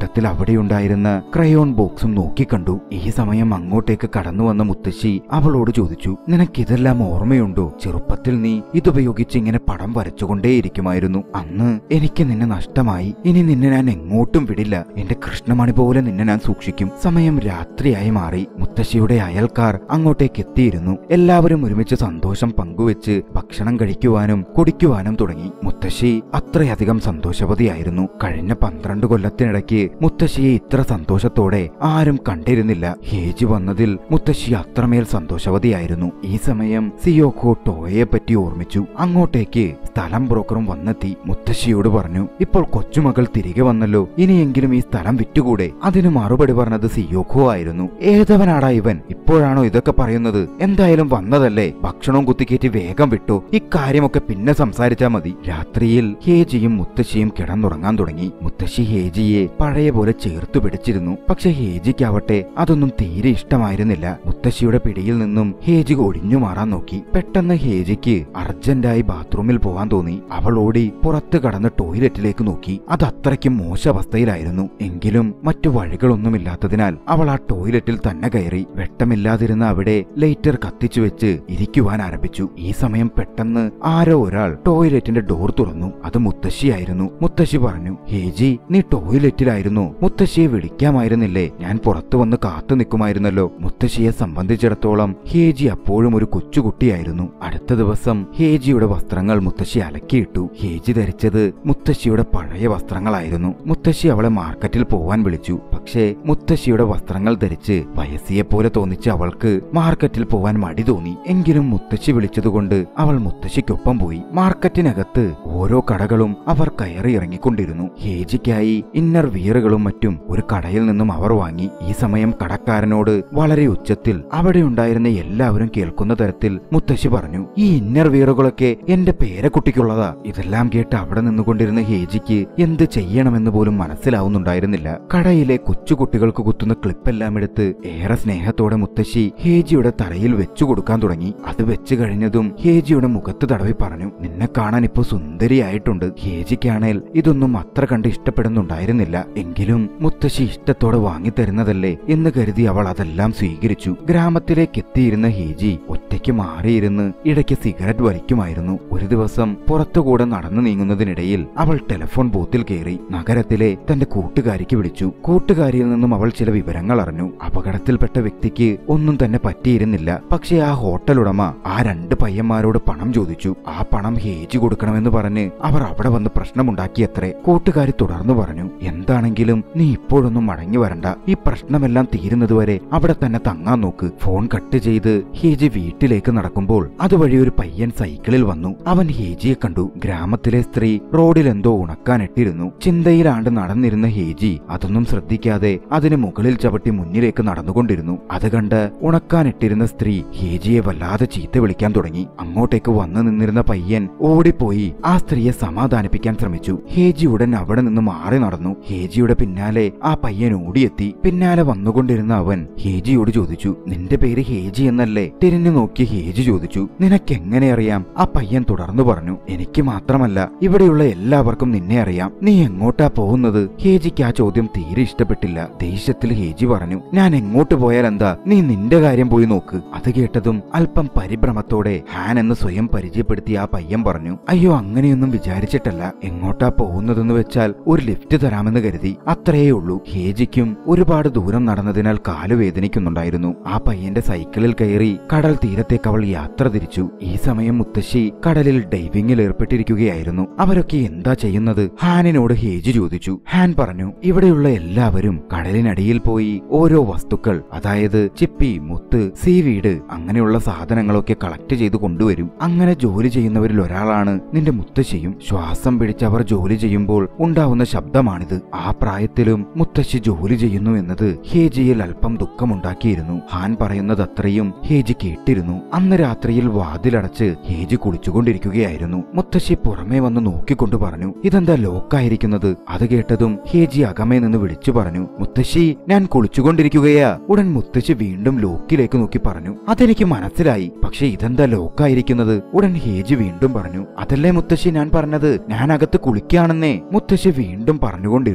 Speaker 1: കൂട്ടത്തിൽ അവിടെയുണ്ടായിരുന്ന ക്രയോൺ ബോക്സും നോക്കിക്കണ്ടു ഈ സമയം അങ്ങോട്ടേക്ക് കടന്നു വന്ന മുത്തശ്ശി അവളോട് ചോദിച്ചു നിനക്കിതെല്ലാം ഓർമ്മയുണ്ടോ ചെറുപ്പത്തിൽ നീ ഇതുപയോഗിച്ച് ഇങ്ങനെ പടം വരച്ചുകൊണ്ടേയിരിക്കുമായിരുന്നു അന്ന് എനിക്ക് നിന്നെ നഷ്ടമായി ഇനി നിന്നെ ഞാൻ എങ്ങോട്ടും വിടില്ല എന്റെ കൃഷ്ണമണി പോലെ നിന്നെ ഞാൻ സൂക്ഷിക്കും സമയം രാത്രിയായി മാറി മുത്തശ്ശിയുടെ അയൽക്കാർ അങ്ങോട്ടേക്ക് എത്തിയിരുന്നു എല്ലാവരും ഒരുമിച്ച് സന്തോഷം പങ്കുവെച്ച് ഭക്ഷണം കഴിക്കുവാനും കുടിക്കുവാനും തുടങ്ങി മുത്തശ്ശി അത്രയധികം സന്തോഷവതിയായിരുന്നു കഴിഞ്ഞ പന്ത്രണ്ട് കൊല്ലത്തിനിടയ്ക്ക് മുത്തശ്ശിയെ ഇത്ര സന്തോഷത്തോടെ ആരും കണ്ടിരുന്നില്ല ഹേജി വന്നതിൽ മുത്തശ്ശി അത്രമേൽ സന്തോഷവതിയായിരുന്നു ഈ സമയം സിയോക്കോ ടോയെ പറ്റി ഓർമ്മിച്ചു അങ്ങോട്ടേക്ക് സ്ഥലം ബ്രോക്കറും വന്നെത്തി മുത്തശ്ശിയോട് പറഞ്ഞു ഇപ്പോൾ കൊച്ചുമകൾ തിരികെ വന്നല്ലോ ഇനിയെങ്കിലും ഈ സ്ഥലം വിറ്റുകൂടെ അതിന് മറുപടി പറഞ്ഞത് സിയോക്കോ ആയിരുന്നു ഏതവനാടാ ഇവൻ ഇപ്പോഴാണോ ഇതൊക്കെ പറയുന്നത് എന്തായാലും വന്നതല്ലേ ഭക്ഷണവും കുത്തിക്കേറ്റി വേഗം വിട്ടു ഇക്കാര്യമൊക്കെ പിന്നെ സംസാരിച്ചാ മതി രാത്രിയിൽ ഹേജിയും മുത്തശ്ശിയും കിടന്നുറങ്ങാൻ തുടങ്ങി മുത്തശ്ശി ഹേജിയെ പഴയ പോലെ ചേർത്തു പിടിച്ചിരുന്നു പക്ഷെ ഹേജിക്കാവട്ടെ അതൊന്നും തീരെ ഇഷ്ടമായിരുന്നില്ല മുത്തശ്ശിയുടെ പിടിയിൽ നിന്നും ഹേജി ഒഴിഞ്ഞു മാറാൻ നോക്കി പെട്ടെന്ന് ഹേജിക്ക് അർജന്റായി ബാത്റൂമിൽ പോവാൻ തോന്നി അവൾ ഓടി പുറത്ത് കടന്ന് ടോയ്ലറ്റിലേക്ക് നോക്കി അത് അത്രയ്ക്കും മോശാവസ്ഥയിലായിരുന്നു എങ്കിലും മറ്റു വഴികളൊന്നുമില്ലാത്തതിനാൽ അവൾ ആ ടോയ്ലറ്റിൽ തന്നെ കയറി വെട്ടമില്ലാതിരുന്ന അവിടെ ലൈറ്റർ കത്തിച്ചു വെച്ച് ഇരിക്കുവാൻ ആരംഭിച്ചു ഈ സമയം പെട്ടെന്ന് ആരോ ഒരാൾ ടോയ്ലറ്റിന്റെ ഡോർ തുറന്നു അത് മുത്തശ്ശിയായിരുന്നു മുത്തശ്ശി പറഞ്ഞു ഹേജി നീ ടോയ്ലറ്റിലായിരുന്നു മുത്തശ്ശിയെ വിളിക്കാമായിരുന്നില്ലേ ഞാൻ പുറത്തു വന്ന് കാത്തു നിൽക്കുമായിരുന്നല്ലോ മുത്തശ്ശിയെ സംബന്ധിച്ചിടത്തോളം ഹേജി അപ്പോഴും ഒരു കൊച്ചുകുട്ടിയായിരുന്നു അടുത്ത ദിവസം ഹേജിയുടെ വസ്ത്രങ്ങൾ മുത്തശ്ശി അലക്കിയിട്ടു ഹേജി ധരിച്ചത് മുത്തശ്ശിയുടെ പഴയ വസ്ത്രങ്ങളായിരുന്നു മുത്തശ്ശി അവളെ മാർക്കറ്റിൽ പോവാൻ വിളിച്ചു പക്ഷേ മുത്തശ്ശിയുടെ വസ്ത്രങ്ങൾ ധരിച്ച് വയസ്സിയെ പോലെ തോന്നിച്ച അവൾക്ക് മാർക്കറ്റിൽ പോവാൻ മടി തോന്നി എങ്കിലും മുത്തശ്ശി വിളിച്ചതുകൊണ്ട് അവൾ മുത്തശ്ശിക്കൊപ്പം പോയി മാർക്കറ്റിനകത്ത് ഓരോ കടകളും അവർ കയറി ഇറങ്ങിക്കൊണ്ടിരുന്നു ഹേജിക്കായി ഇന്നർ വിയറുകളും മറ്റും ഒരു കടയിൽ നിന്നും അവർ വാങ്ങി ഈ സമയം കടക്കാരനോട് വളരെ ഉച്ചത്തിൽ അവിടെ ഉണ്ടായിരുന്ന എല്ലാവരും കേൾക്കുന്ന തരത്തിൽ മുത്തശ്ശി പറഞ്ഞു ഈ ഇന്നർ വിയറുകളൊക്കെ എന്റെ പേരക്കുട്ടിക്കുള്ളതാ ഇതെല്ലാം കേട്ട് അവിടെ നിന്നുകൊണ്ടിരുന്ന ഹേജിക്ക് എന്ത് ചെയ്യണമെന്ന് പോലും മനസ്സിലാവുന്നുണ്ടായിരുന്നില്ല കടയിലെ കൊച്ചുകുട്ടികൾക്ക് കുത്തുന്ന ക്ലിപ്പെല്ലാം എടുത്ത് ഏറെ സ്നേഹത്തോടെ മുത്തശ്ശി ഹേജിയുടെ തലയിൽ വെച്ചു കൊടുക്കാൻ തുടങ്ങി അത് വെച്ചു കഴിഞ്ഞതും ഹേജിയുടെ മുഖത്ത് തടവി പറഞ്ഞു നിന്നെ കാണാൻ ഇപ്പൊ സുന്ദരിയായിട്ടുണ്ട് ഹേജിക്കാണേൽ ഇതൊന്നും അത്ര കണ്ട് ഇഷ്ടപ്പെടുന്നുണ്ടായിരുന്നില്ല എങ്കിലും മുത്തശ്ശി ഇഷ്ടത്തോടെ വാങ്ങിത്തരുന്നതല്ലേ എന്ന് കരുതി അവൾ അതെല്ലാം സ്വീകരിച്ചു ഗ്രാമത്തിലേക്ക് എത്തിയിരുന്ന ഹേജി ഒറ്റയ്ക്ക് മാറിയിരുന്ന് ഇടയ്ക്ക് സിഗരറ്റ് വലിക്കുമായിരുന്നു ഒരു ദിവസം പുറത്തുകൂടെ നടന്നു നീങ്ങുന്നതിനിടയിൽ അവൾ ടെലിഫോൺ ബൂത്തിൽ കയറി നഗരത്തിലെ തന്റെ കൂട്ടുകാരിക്ക് വിളിച്ചു കൂട്ടുകാരിയിൽ നിന്നും അവൾ ചില വിവരങ്ങൾ അറിഞ്ഞു അപകടത്തിൽപ്പെട്ട വ്യക്തിക്ക് ഒന്നും തന്നെ പറ്റിയിരുന്നില്ല പക്ഷേ ആ ഹോട്ടൽ ഉടമ ആ രണ്ട് പയ്യന്മാരോട് പണം ചോദിച്ചു ആ പണം ഹേജി കൊടുക്കണമെന്ന് പറഞ്ഞ് അവർ അവിടെ വന്ന് പ്രശ്നമുണ്ടാക്കിയത്രേ കൂട്ടുകാരി തുടർന്നു പറഞ്ഞു എന്താണെങ്കിലും നീ ഇപ്പോഴൊന്നും മടങ്ങി വരണ്ട ഈ പ്രശ്നമെല്ലാം തീരുന്നതുവരെ അവിടെ തന്നെ തങ്ങാൻ നോക്ക് ഫോൺ കട്ട് ചെയ്ത് ഹേജി വീട്ടിലേക്ക് നടക്കുമ്പോൾ അതുവഴി ഒരു പയ്യൻ സൈക്കിളിൽ വന്നു അവൻ ഹേജിയെ കണ്ടു ഗ്രാമത്തിലെ സ്ത്രീ റോഡിൽ എന്തോ ഉണക്കാനിട്ടിരുന്നു ചിന്തയിലാണ്ട് നടന്നിരുന്ന ഹേജി അതൊന്നും ശ്രദ്ധിക്കാതെ അതിന് മുകളിൽ ചവിട്ടി മുന്നിലേക്ക് നടന്നുകൊണ്ടിരുന്നു അത് കണ്ട് ഉണക്കാനിട്ടിരുന്ന സ്ത്രീ ഹേജിയെ വല്ലാതെ ചീത്ത വിളിക്കാൻ തുടങ്ങി അങ്ങോട്ടേക്ക് വന്നു നിന്നിരുന്ന പയ്യൻ ഓടിപ്പോയി ആ സ്ത്രീയെ സമാധാനിപ്പിക്കാൻ ശ്രമിച്ചു ഹേജി ഉടൻ അവിടെ നിന്ന് മാറി നടന്നു ഹേജിയുടെ പിന്നാലെ ആ പയ്യൻ ഓടിയെത്തി പിന്നാലെ വന്നുകൊണ്ടിരുന്ന അവൻ ഹേജിയോട് ചോദിച്ചു നിന്റെ പേര് ഹേജി എന്നല്ലേ തിരിഞ്ഞു നോക്കി ഹേജി ചോദിച്ചു നിനക്കെങ്ങനെ അറിയാം ആ പയ്യൻ തുടർന്നു പറഞ്ഞു എനിക്ക് മാത്രമല്ല ഇവിടെയുള്ള എല്ലാവർക്കും നിന്നെ അറിയാം നീ എങ്ങോട്ടാ പോകുന്നത് ഹേജിക്ക് ആ ചോദ്യം തീരെ ഇഷ്ടപ്പെട്ടില്ല ദേഷ്യത്തിൽ ഹേജി പറഞ്ഞു ഞാൻ എങ്ങോട്ട് പോയാൽ എന്താ നീ നിന്റെ കാര്യം പോയി നോക്ക് അത് കേട്ടതും അല്പം പരിഭ്രമത്തോടെ ഹാൻ എന്ന് സ്വയം പരിചയപ്പെടുത്തി ആ പയ്യൻ പറഞ്ഞു അയ്യോ അങ്ങനെയൊന്നും വിചാരിച്ചിട്ടല്ല എങ്ങോട്ടാ പോകുന്നതെന്ന് വെച്ചാൽ ഒരു ലിഫ്റ്റ് തരാമെന്ന് കരുതി അത്രയേ ഉള്ളൂ ഹേജിക്കും ഒരുപാട് ദൂരം നടന്നതിനാൽ കാല് വേദനിക്കുന്നുണ്ടായിരുന്നു ആ പയ്യന്റെ സൈക്കിളിൽ കയറി കടൽ തീരത്തേക്ക് അവൾ യാത്ര തിരിച്ചു ഈ സമയം മുത്തശ്ശി കടലിൽ ഡൈവിംഗിൽ ഏർപ്പെട്ടിരിക്കുകയായിരുന്നു അവരൊക്കെ എന്താ ചെയ്യുന്നത് ഹാനിനോട് ഹേജി ചോദിച്ചു ഹാൻ പറഞ്ഞു ഇവിടെയുള്ള എല്ലാവരും കടലിനടിയിൽ പോയി ഓരോ വസ്തുക്കൾ അതായത് ചിപ്പി മുത്ത് സീവീഡ് അങ്ങനെയുള്ള സാധനങ്ങളൊക്കെ കളക്ട് ചെയ്ത് കൊണ്ടുവരും അങ്ങനെ ജോലി ചെയ്യുന്നവരിൽ ഒരാളാണ് നിന്റെ മുത്തശ്ശിയും ശ്വാസം പിടിച്ച് അവർ ജോലി ചെയ്യുമ്പോൾ ഉണ്ടാവുന്ന ശബ്ദമാണിത് ആ പ്രായത്തിലും മുത്തശ്ശി ജോലി ചെയ്യുന്നു എന്നത് ഹേജിയിൽ അല്പം ദുഃഖമുണ്ടാക്കിയിരുന്നു ഹാൻ പറയുന്നത് അത്രയും ഹേജി കേട്ടിരുന്നു അന്ന് രാത്രിയിൽ വാതിലടച്ച് ഹേജി കുളിച്ചുകൊണ്ടിരിക്കുകയായിരുന്നു മുത്തശ്ശി പുറമേ വന്ന് നോക്കിക്കൊണ്ട് പറഞ്ഞു ഇതെന്താ ലോക്കായിരിക്കുന്നത് അത് കേട്ടതും ഹേജി അകമേ നിന്ന് വിളിച്ചു പറഞ്ഞു മുത്തശ്ശി ഞാൻ കുളിച്ചുകൊണ്ടിരിക്കുകയാ ഉടൻ മുത്തശ്ശി വീണ്ടും ലോക്കിലേക്ക് നോക്കി പറഞ്ഞു അതെനിക്ക് മനസ്സിലായി പക്ഷെ ഇതെന്താ ലോക്കായിരിക്കുന്നത് ഉടൻ ഹേജി വീണ്ടും പറഞ്ഞു അതല്ലേ മുത്തശ്ശി ഞാൻ പറഞ്ഞത് ഞാൻ അകത്ത് കുളിക്കാണെന്നേ മുത്തശ്ശി വീണ്ടും പറഞ്ഞുകൊണ്ടിരുന്നു അത്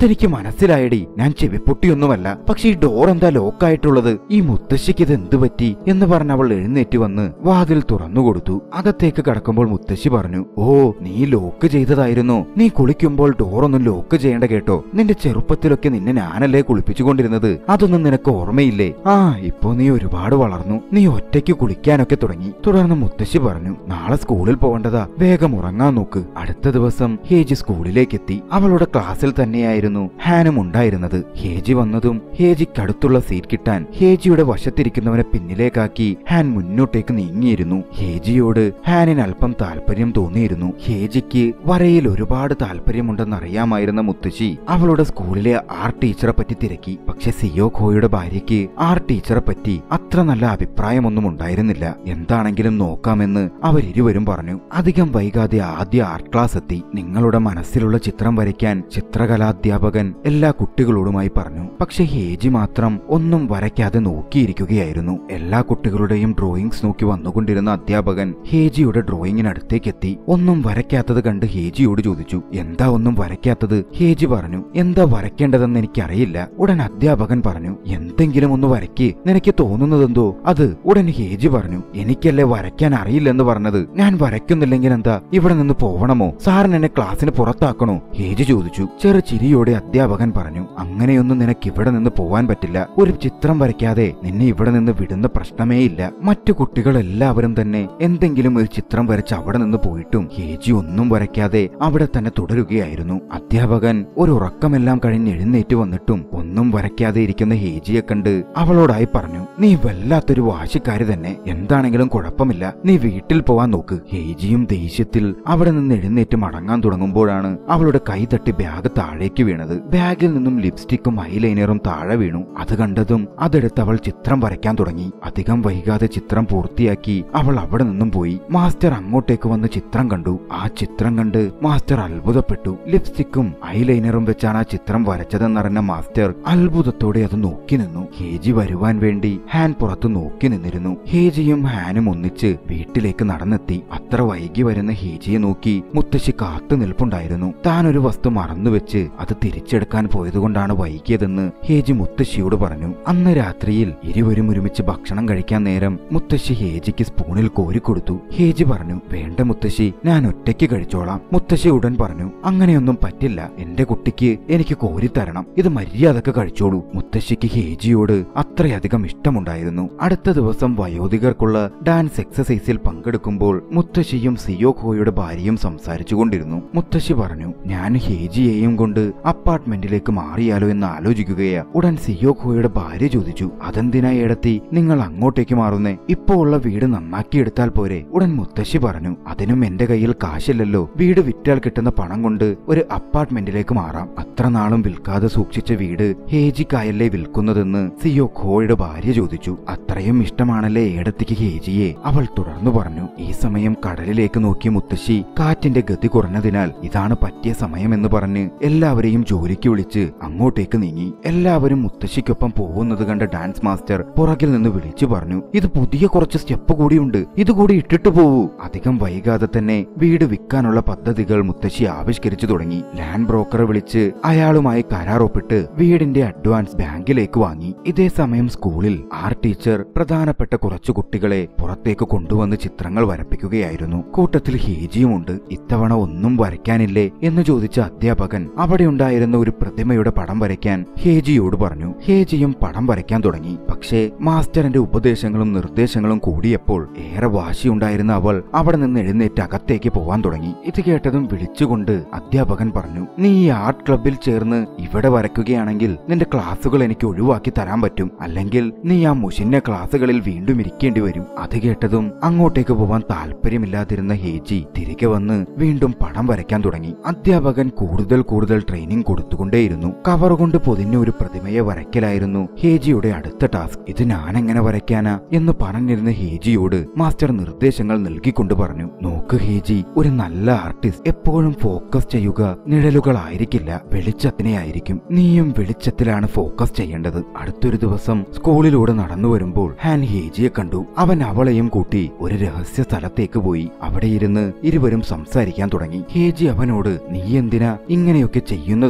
Speaker 1: അതെനിക്ക് മനസ്സിലായടി ഞാൻ ചെവിപ്പൊട്ടിയൊന്നുമല്ല പക്ഷെ ഈ ഡോർ എന്താ ലോക്കായിട്ടുള്ളത് ഈ മുത്തശ്ശിക്ക് ഇത് എന്ത് പറ്റി എന്ന് പറഞ്ഞ് അവൾ എഴുന്നേറ്റ് വന്ന് വാതിൽ തുറന്നുകൊടുത്തു അകത്തേക്ക് കടക്കുമ്പോൾ മുത്തശ്ശി പറഞ്ഞു ഓ നീ ലോക്ക് ചെയ്തതായിരുന്നു നീ കുളിക്കുമ്പോൾ ഡോറൊന്നും ലോക്ക് ചെയ്യേണ്ട കേട്ടോ നിന്റെ ചെറുപ്പത്തിലൊക്കെ നിന്നെ ഞാനല്ലേ കുളിപ്പിച്ചുകൊണ്ടിരുന്നത് അതൊന്നും നിനക്ക് ഓർമ്മയില്ലേ ആ ഇപ്പോ നീ ഒരുപാട് വളർന്നു നീ ഒറ്റയ്ക്ക് കുളിക്കാനൊക്കെ തുടങ്ങി തുടർന്ന് മുത്തശ്ശി പറഞ്ഞു നാളെ സ്കൂളിൽ പോകേണ്ടതാ വേഗം ഉറങ്ങാൻ നോക്ക് അടുത്ത ദിവസം ഹേജി സ്കൂളിലേക്ക് എത്തി അവളുടെ ക്ലാസ്സിൽ തന്നെയായിരുന്നു ഹാനും ഉണ്ടായിരുന്നത് ഹേജി വന്നതും ഹേജിക്കടുത്തുള്ള സീറ്റ് കിട്ടാൻ ഹേജിയുടെ വശത്തിരിക്കുന്നവനെ പിന്നിലേക്കാക്കി ഹാൻ മുന്നോട്ടേക്ക് നീങ്ങിയിരുന്നു ഹേജിയോട് ഹാനിന് അല്പം താല്പര്യം തോന്നിയിരുന്നു ഹേജിക്ക് വരയിൽ ഒരുപാട് താല്പര്യമുണ്ടെന്ന് അറിയാമായിരുന്ന മുത്തശ്ശി അവളുടെ സ്കൂളിലെ ആർട്ട് ടീച്ചറെ പറ്റി തിരക്കി പക്ഷെ സിയോ ഖോയുടെ ഭാര്യയ്ക്ക് ആർട്ട് ടീച്ചറെ പറ്റി അത്ര നല്ല അഭിപ്രായമൊന്നും ഉണ്ടായിരുന്നില്ല എന്താണെങ്കിലും നോക്കാമെന്ന് അവരിരുവരും പറഞ്ഞു അധികം വൈകാതെ ആദ്യ ആർട്ട് ക്ലാസ് എത്തി നിങ്ങളുടെ മനസ്സിലുള്ള ചിത്രം വരയ്ക്കാൻ ചിത്രകലാധ്യാപകൻ എല്ലാ കുട്ടികളോടുമായി പറഞ്ഞു പക്ഷെ ഹേജി മാത്രം ഒന്നും വരയ്ക്കാതെ നോക്കിയിരിക്കുകയായിരുന്നു എല്ലാ കുട്ടികളുടെയും ഡ്രോയിങ്സ് നോക്കി വന്നുകൊണ്ടിരുന്ന അധ്യാപകൻ ഹേജിയുടെ ഡ്രോയിങ്ങിനടുത്തേക്ക് എത്തി ഒന്നും വരയ്ക്കാത്തത് കണ്ട് ഹേജിയോട് ചോദിച്ചു എന്താ ഒന്നും വരയ്ക്കാത്തത് ഹേജി പറഞ്ഞു എന്താ വരയ്ക്കേണ്ടതെന്ന് എനിക്കറിയില്ല ഉടൻ അധ്യാപകൻ പറഞ്ഞു എന്തെങ്കിലും ഒന്ന് വരയ്ക്ക് നിനക്ക് തോന്നുന്നതെന്തോ അത് ഉടൻ ഹേജി പറഞ്ഞു എനിക്കല്ലേ വരയ്ക്കാൻ അറിയില്ലെന്ന് പറഞ്ഞത് ഞാൻ വരയ്ക്കുന്നില്ലെങ്കിൽ എന്താ ഇവിടെ നിന്ന് പോവണമോ സാറിന് എന്നെ ക്ലാസ്സിന് പുറത്താക്കണോ ഹേജി ചോദിച്ചു ചെറു ചിരിയോടെ അധ്യാപകൻ പറഞ്ഞു അങ്ങനെയൊന്നും നിനക്ക് ഇവിടെ നിന്ന് പോവാൻ പറ്റില്ല ഒരു ചിത്രം വരയ്ക്കാതെ നിന്നെ ഇവിടെ നിന്ന് വിടുന്ന പ്രശ്നമേ ഇല്ല മറ്റു കുട്ടികൾ എല്ലാവരും തന്നെ എന്തെങ്കിലും ഒരു ചിത്രം വരച്ച് അവിടെ നിന്ന് പോയിട്ടും ഹേജി ഒന്നും വരയ്ക്കാതെ അവിടെ തന്നെ തുടരുകയായിരുന്നു അധ്യാപകൻ ഒരു ഉറക്കമെല്ലാം കഴിഞ്ഞ് എഴുന്നേറ്റ് വന്നിട്ടും ഒന്നും വരയ്ക്കാതെ ഇരിക്കുന്ന ഹേജിയെ കണ്ട് അവളോടായി പറഞ്ഞു നീ വല്ലാത്തൊരു വാശിക്കാരി തന്നെ എന്താണെങ്കിലും കുഴപ്പമില്ല നീ വീട്ടിൽ പോവാൻ നോക്ക് ഹേജിയും ദേഷ്യത്തിൽ അവിടെ നിന്ന് എഴുന്നേറ്റ് മടങ്ങാൻ തുടങ്ങുമ്പോഴാണ് അവളുടെ കൈ തട്ടി ബാഗ് താഴേക്ക് വീണത് ബാഗിൽ നിന്നും ലിപ്സ്റ്റിക്കും ഐലൈനറും താഴെ വീണു അത് കണ്ടതും അതെടുത്ത് അവൾ ചിത്രം വരയ്ക്കാൻ തുടങ്ങി അധികം വൈകാതെ ചിത്രം പൂർത്തിയാക്കി അവൾ അവിടെ നിന്നും പോയി മാസ്റ്റർ അങ്ങോട്ടേക്ക് വന്ന് ചിത്രം കണ്ടു ആ ചിത്രം കണ്ട് മാസ്റ്റർ അത്ഭുതപ്പെട്ടു ലിപ്സ്റ്റിക്കും ഐലൈനറും വെച്ചാണ് ആ ചിത്രം വരച്ചതെന്നറിഞ്ഞ മാസ്റ്റർ അത്ഭുതത്തോടെ അത് നോക്കി നിന്നു ഹേജി വരുവാൻ വേണ്ടി ഹാൻ പുറത്തു നോക്കി നിന്നിരുന്നു ഹേജിയും ഹാനും ഒന്നിച്ച് വീട്ടിലേക്ക് നടന്നെത്തി അത്ര വൈകി വരുന്ന ഹേജിയെ നോക്കി മുത്തശ്ശി കാത്തു നിൽപ്പുണ്ടായിരുന്നു താൻ ഒരു വസ്തു മറന്നുവെച്ച് അത് തിരിച്ചെടുക്കാൻ പോയതുകൊണ്ടാണ് വൈകിയതെന്ന് ഹേജി മുത്തശ്ശിയോട് പറഞ്ഞു അന്ന് രാത്രിയിൽ ഇരുവരും ഒരുമിച്ച് ഭക്ഷണം കഴിക്കാൻ നേരം മുത്തശ്ശി ഹേജിക്ക് സ്പൂണിൽ കോരിക്കൊടുത്തു ഹേജി പറഞ്ഞു വേണ്ട മുത്തശ്ശി ഞാൻ ഒറ്റയ്ക്ക് കഴിച്ചോളാം മുത്തശ്ശി ഉടൻ പറഞ്ഞു അങ്ങനെയൊന്നും പറ്റില്ല എന്റെ കുട്ടിക്ക് എനിക്ക് കോരിത്തരണം ഇത് മര്യാദക്ക് കഴിച്ചോളൂ മുത്തശ്ശിക്ക് ഹേജിയോട് അത്രയധികം ഇഷ്ടമുണ്ടായിരുന്നു അടുത്ത ദിവസം വയോധികർക്കുള്ള ഡാൻസ് എക്സസൈസിൽ പങ്കെടുക്കുമ്പോൾ മുത്തശ്ശിയും സിയോഖോയുടെ ഭാര്യയും സംസാരിച്ചുകൊണ്ടിരുന്നു മുത്തശ്ശി പറഞ്ഞു ഞാൻ ഹേജിയെയും കൊണ്ട് അപ്പാർട്ട്മെന്റിലേക്ക് മാറിയാലോ എന്ന് ആലോചിക്കുകയാ ഉടൻ സിയോഖോയുടെ ഭാര്യ ചോദിച്ചു അതെന്തിനാ ഏടത്തി നിങ്ങൾ അങ്ങോട്ടേക്ക് മാറുന്നേ ഇപ്പോ ഉള്ള വീട് നന്നാക്കിയെടുത്താൽ പോരെ ഉടൻ മുത്തശ്ശി പറഞ്ഞു അതിനും എന്റെ കയ്യിൽ കാശില്ലല്ലോ വീട് വിറ്റാൽ കിട്ടുന്ന പണം കൊണ്ട് ഒരു അപ്പാർട്ട്മെന്റിലേക്ക് മാറാം അത്ര നാളും വിൽക്കാതെ സൂക്ഷിച്ച വീട് ഹേജിക്കായല്ലേ വിൽക്കുന്നതെന്ന് സിയോ ഖോയുടെ ഭാര്യ ചോദിച്ചു അത്രയും ഇഷ്ടമാണല്ലേ ഏടത്തിക്ക് ഹേജിയെ അവൾ തുടർന്നു പറഞ്ഞു ഈ സമയം കടലിലേക്ക് നോക്കിയ മുത്തശ്ശി കാറ്റിന്റെ ഗതി കുറഞ്ഞതിനാൽ ഇതാണ് പറ്റിയ സമയമെന്ന് പറഞ്ഞ് എല്ലാവരെയും ജോലിക്ക് വിളിച്ച് അങ്ങോട്ടേക്ക് നീങ്ങി എല്ലാവരും മുത്തശ്ശിക്കൊപ്പം പോകുന്നത് കണ്ട ഡാൻസ് മാസ്റ്റർ പുറകിൽ നിന്ന് വിളിച്ചു പറഞ്ഞു ഇത് പുതിയ കുറച്ച് സ്റ്റെപ്പ് കൂടിയുണ്ട് ഇതുകൂടി ഇട്ടിട്ട് പോവൂ അധികം വൈകാതെ തന്നെ വീട് വിൽക്കാനുള്ള പദ്ധതികൾ മുത്തശ്ശി ആവിഷ്കരിച്ചു തുടങ്ങി ലാൻഡ് ബ്രോക്കറെ വിളിച്ച് അയാളുമായി കരാർ ഒപ്പിട്ട് വീടിന്റെ അഡ്വാൻസ് ബാങ്കിലേക്ക് വാങ്ങി ഇതേ സമയം സ്കൂളിൽ ആർ ടീച്ചർ പ്രധാനപ്പെട്ട കുറച്ചു കുട്ടികളെ പുറത്തേക്ക് കൊണ്ടുവന്ന് ചിത്രങ്ങൾ വരപ്പിക്കുകയായിരുന്നു കൂട്ടത്തിൽ ഹേജിയുമുണ്ട് ഇത്തവണ ഒന്നും വരയ്ക്കാനില്ലേ എന്ന് ചോദിച്ച അധ്യാപകൻ അവിടെ ഉണ്ടായിരുന്ന ഒരു പ്രതിമയുടെ പടം വരയ്ക്കാൻ ഹേജിയോട് പറഞ്ഞു ഹേജിയും പടം വരയ്ക്കാൻ തുടങ്ങി പക്ഷേ മാസ്റ്ററിന്റെ ഉപദേശങ്ങളും നിർദ്ദേശങ്ങളും കൂടിയപ്പോൾ ഏറെ വാശിയുണ്ടായിരുന്ന അവൾ അവിടെ നിന്ന് എഴുന്നേറ്റ് അകത്തേക്ക് പോവാൻ തുടങ്ങി ഇത് കേട്ടതും വിളിച്ചുകൊണ്ട് അധ്യാപകൻ പറഞ്ഞു നീ ഈ ആർട്ട് ക്ലബിൽ ചേർന്ന് ഇവിടെ വരയ്ക്കുകയാണെങ്കിൽ നിന്റെ ക്ലാസ്സുകൾ എനിക്ക് ഒഴിവാക്കി തരാൻ പറ്റും അല്ലെങ്കിൽ നീ ആ മുഷിഞ്ഞ ക്ലാസ്സുകളിൽ വീണ്ടും ഇരിക്കേണ്ടി വരും അത് കേട്ടതും അങ്ങോട്ടേക്ക് പോവാൻ താല്പര്യമില്ലാതിരുന്ന ഹേജി തിരികെ വന്ന് വീണ്ടും പടം വരയ്ക്കാൻ തുടങ്ങി അധ്യാപകൻ കൂടുതൽ കൂടുതൽ ട്രെയിനിങ് കൊടുത്തുകൊണ്ടേയിരുന്നു കവർ കൊണ്ട് പൊതിഞ്ഞ ഒരു പ്രതിമയെ വരയ്ക്കലായിരുന്നു ഹേജിയുടെ അടുത്ത ടാസ്ക് ഇത് ഞാൻ എങ്ങനെ വരയ്ക്കാനാ എന്ന് പറഞ്ഞിരുന്ന ഹേജിയോട് മാസ്റ്റർ നിർദ്ദേശങ്ങൾ നൽകിക്കൊണ്ട് പറഞ്ഞു നോക്ക് ഹേജി ഒരു നല്ല ആർട്ടിസ്റ്റ് എപ്പോഴും ഫോക്കസ് ചെയ്യുക നിഴലുകളായിരിക്കില്ല വെളിച്ചത്തിനെ ആയിരിക്കും നീയും വെളിച്ചത്തിലാണ് ഫോക്കസ് ചെയ്യേണ്ടത് അടുത്തൊരു ദിവസം സ്കൂളിലൂടെ നടന്നു വരുമ്പോൾ ഹാൻ ഹേജിയെ കണ്ടു അവൻ അവളെയും കൂട്ടി ഒരു രഹസ്യ സ്ഥലത്തേക്ക് പോയി അവിടെ ഇരുന്ന് ഇരുവരും സംസാരിക്കാൻ തുടങ്ങി ഹേജി അവനോട് നീ എന്തിനാ ഇങ്ങനെയൊക്കെ ചെയ്യുന്നത്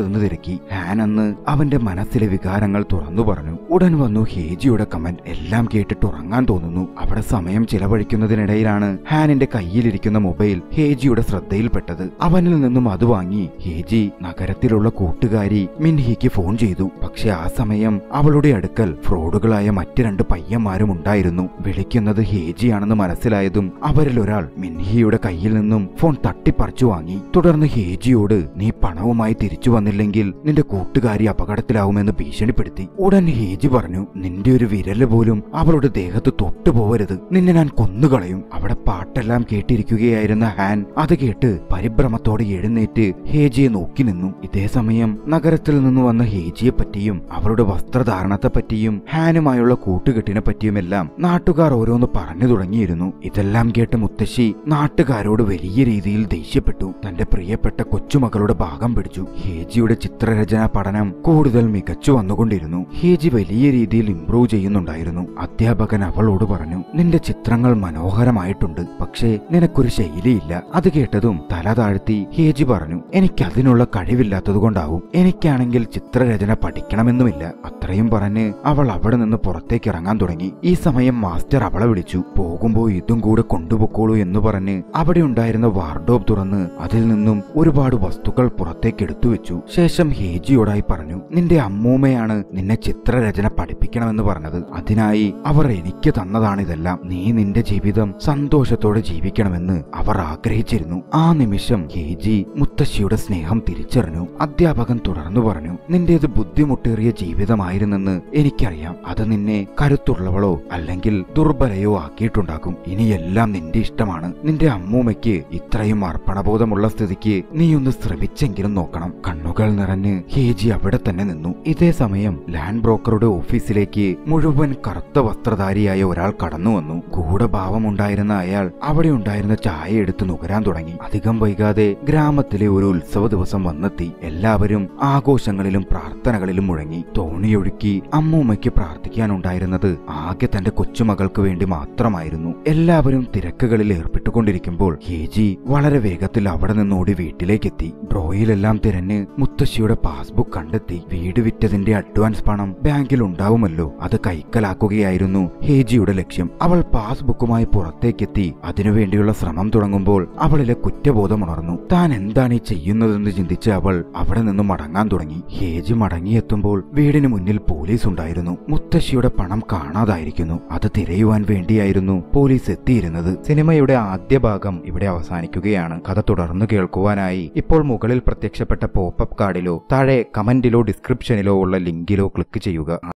Speaker 1: നടക്കുന്നതെന്ന് തിരക്കി ഹാൻ അന്ന് അവന്റെ മനസ്സിലെ വികാരങ്ങൾ തുറന്നു പറഞ്ഞു ഉടൻ വന്നു ഹേജിയുടെ കമന്റ് എല്ലാം കേട്ടിട്ട് ഉറങ്ങാൻ തോന്നുന്നു അവിടെ സമയം ചിലവഴിക്കുന്നതിനിടയിലാണ് ഹാനിന്റെ കയ്യിലിരിക്കുന്ന മൊബൈൽ ഹേജിയുടെ ശ്രദ്ധയിൽപ്പെട്ടത് അവനിൽ നിന്നും അത് വാങ്ങി ഹേജി നഗരത്തിലുള്ള കൂട്ടുകാരി മിൻഹിക്ക് ഫോൺ ചെയ്തു പക്ഷെ ആ സമയം അവളുടെ അടുക്കൽ ഫ്രോഡുകളായ മറ്റ് രണ്ട് പയ്യന്മാരും ഉണ്ടായിരുന്നു വിളിക്കുന്നത് ഹേജിയാണെന്ന് മനസ്സിലായതും അവരിൽ ഒരാൾ മിൻഹിയുടെ കയ്യിൽ നിന്നും ഫോൺ തട്ടിപ്പറിച്ചു വാങ്ങി തുടർന്ന് ഹേജിയോട് നീ പണവുമായി തിരിച്ചു വന്നില്ലെങ്കിൽ നിന്റെ കൂട്ടുകാരി അപകടത്തിലാവുമെന്ന് ഭീഷണിപ്പെടുത്തി ഉടൻ ഹേജി പറഞ്ഞു നിന്റെ ഒരു വിരല് പോലും അവളുടെ ദേഹത്ത് തൊട്ടുപോവരുത് നിന്നെ ഞാൻ കൊന്നുകളയും അവിടെ പാട്ടെല്ലാം കേട്ടിരിക്കുകയായിരുന്ന ഹാൻ അത് കേട്ട് പരിഭ്രമത്തോടെ എഴുന്നേറ്റ് ഹേജിയെ നോക്കി നിന്നു ഇതേ സമയം നഗരത്തിൽ നിന്ന് വന്ന ഹേജിയെ പറ്റിയും അവളുടെ വസ്ത്രധാരണത്തെ പറ്റിയും ഹാനുമായുള്ള കൂട്ടുകെട്ടിനെ പറ്റിയുമെല്ലാം നാട്ടുകാർ ഓരോന്ന് പറഞ്ഞു തുടങ്ങിയിരുന്നു ഇതെല്ലാം കേട്ട് മുത്തശ്ശി നാട്ടുകാരോട് വലിയ രീതിയിൽ ദേഷ്യപ്പെട്ടു തന്റെ പ്രിയപ്പെട്ട കൊച്ചുമകളുടെ ഭാഗം പിടിച്ചു ഹേജിയുടെ ചിത്രരചനാ പഠനം കൂടുതൽ മികച്ചു വന്നുകൊണ്ടിരുന്നു ഹേജി വലിയ രീതിയിൽ ഇംപ്രൂവ് ചെയ്യുന്നുണ്ടായിരുന്നു അധ്യാപകൻ അവളോട് പറഞ്ഞു നിന്റെ ചിത്രങ്ങൾ മനോഹരമായിട്ടുണ്ട് പക്ഷേ നിനക്കൊരു ശൈലിയില്ല അത് കേട്ടതും തല താഴ്ത്തി ഹേജി പറഞ്ഞു എനിക്കതിനുള്ള കഴിവില്ലാത്തതുകൊണ്ടാവും എനിക്കാണെങ്കിൽ ചിത്രരചന പഠിക്കണമെന്നുമില്ല അത്രയും പറഞ്ഞ് അവൾ അവിടെ നിന്ന് പുറത്തേക്ക് ഇറങ്ങാൻ തുടങ്ങി ഈ സമയം മാസ്റ്റർ അവളെ വിളിച്ചു പോകുമ്പോ ഇതും കൂടെ കൊണ്ടുപോക്കോളൂ എന്ന് പറഞ്ഞ് അവിടെ ഉണ്ടായിരുന്ന വാർഡോബ് തുറന്ന് അതിൽ നിന്നും ഒരുപാട് വസ്തുക്കൾ പുറത്തേക്ക് എടുത്തു വെച്ചു ശേഷം ഹേജിയോടായി പറഞ്ഞു നിന്റെ അമ്മൂമ്മയാണ് നിന്നെ ചിത്രരചന പഠിപ്പിക്കണമെന്ന് പറഞ്ഞത് അതിനായി അവർ എനിക്ക് തന്നതാണിതെല്ലാം നീ നിന്റെ ജീവിതം സന്തോഷത്തോടെ ജീവിക്കണമെന്ന് അവർ ആഗ്രഹിച്ചിരുന്നു ആ നിമിഷം ഹേജി മുത്തശ്ശിയുടെ സ്നേഹം തിരിച്ചറിഞ്ഞു അധ്യാപകൻ തുടർന്നു പറഞ്ഞു നിന്റേത് ബുദ്ധിമുട്ടേറിയ ജീവിതമായിരുന്നെന്ന് എനിക്കറിയാം അത് നിന്നെ കരുത്തുള്ളവളോ അല്ലെങ്കിൽ ദുർബലയോ ആക്കിയിട്ടുണ്ടാകും ഇനിയെല്ലാം നിന്റെ ഇഷ്ടമാണ് നിന്റെ അമ്മൂമ്മയ്ക്ക് ഇത്രയും അർപ്പണബോധമുള്ള സ്ഥിതിക്ക് നീയൊന്ന് ശ്രമിച്ചെങ്കിലും നോക്കണം കണ്ണുകൾ നിറഞ്ഞ് ഹേജി അവിടെ തന്നെ നിന്നു ഇതേ സമയം ലാൻഡ് ബ്രോക്കറുടെ ഓഫീസിലേക്ക് മുഴുവൻ കറുത്ത വസ്ത്രധാരിയായ ഒരാൾ കടന്നു വന്നു ഗൂഢഭാവമുണ്ടായിരുന്ന അയാൾ അവിടെ ഉണ്ടായിരുന്ന ചായ എടുത്ത് നുകരാൻ തുടങ്ങി അധികം വൈകാതെ ഗ്രാമത്തിലെ ഒരു ഉത്സവ ദിവസം വന്നെത്തി എല്ലാവരും ആഘോഷങ്ങളിലും പ്രാർത്ഥനകളിലും മുഴങ്ങി തോണിയൊഴുക്കി അമ്മൂമ്മയ്ക്ക് പ്രാർത്ഥിക്കാനുണ്ടായിരുന്നത് ആകെ തന്റെ കൊച്ചുമകൾക്ക് വേണ്ടി മാത്രമായിരുന്നു എല്ലാവരും തിരക്കുകളിൽ ഏർപ്പെട്ടുകൊണ്ടിരിക്കുമ്പോൾ ഹേജി വളരെ വേഗത്തിൽ അവിടെ നിന്നോടി വീട്ടിലേക്കെത്തി ഡ്രോയിലെല്ലാം തിരഞ്ഞ് മുത്തശ്ശിയുടെ പാസ്ബുക്ക് കണ്ടെത്തി വീട് വിറ്റതിന്റെ അഡ്വാൻസ് പണം ബാങ്കിൽ ഉണ്ടാവുമല്ലോ അത് കൈക്കലാക്കുകയായിരുന്നു ഹേജിയുടെ ലക്ഷ്യം അവൾ പാസ്ബുക്കുമായി പുറത്തേക്കെത്തി അതിനുവേണ്ടിയുള്ള ശ്രമം തുടങ്ങുമ്പോൾ അവളിലെ കുറ്റബോധം ഉണർന്നു താൻ എന്താണ് ഈ ചെയ്യുന്നതെന്ന് ചിന്തിച്ച് അവൾ അവിടെ നിന്ന് മടങ്ങാൻ തുടങ്ങി ഹേജി മടങ്ങിയെത്തുമ്പോൾ വീടിന് മുന്നിൽ പോലീസ് ഉണ്ടായിരുന്നു മുത്തശ്ശിയുടെ പണം കാണാതായിരിക്കുന്നു അത് തിരയുവാൻ വേണ്ടിയായിരുന്നു പോലീസ് എത്തിയിരുന്നത് സിനിമയുടെ ആദ്യ ഭാഗം ഇവിടെ അവസാനിക്കുകയാണ് കഥ തുടർന്ന് കേൾക്കുവാനായി ഇപ്പോൾ മുകളിൽ പ്രത്യക്ഷപ്പെട്ട പോപ്പപ്പ് കാർഡിലോ താഴെ കമന്റിലോ ഡിസ്ക്രിപ്ഷനിലോ ഉള്ള ലിങ്കിലോ ക്ലിക്ക് ചെയ്യുക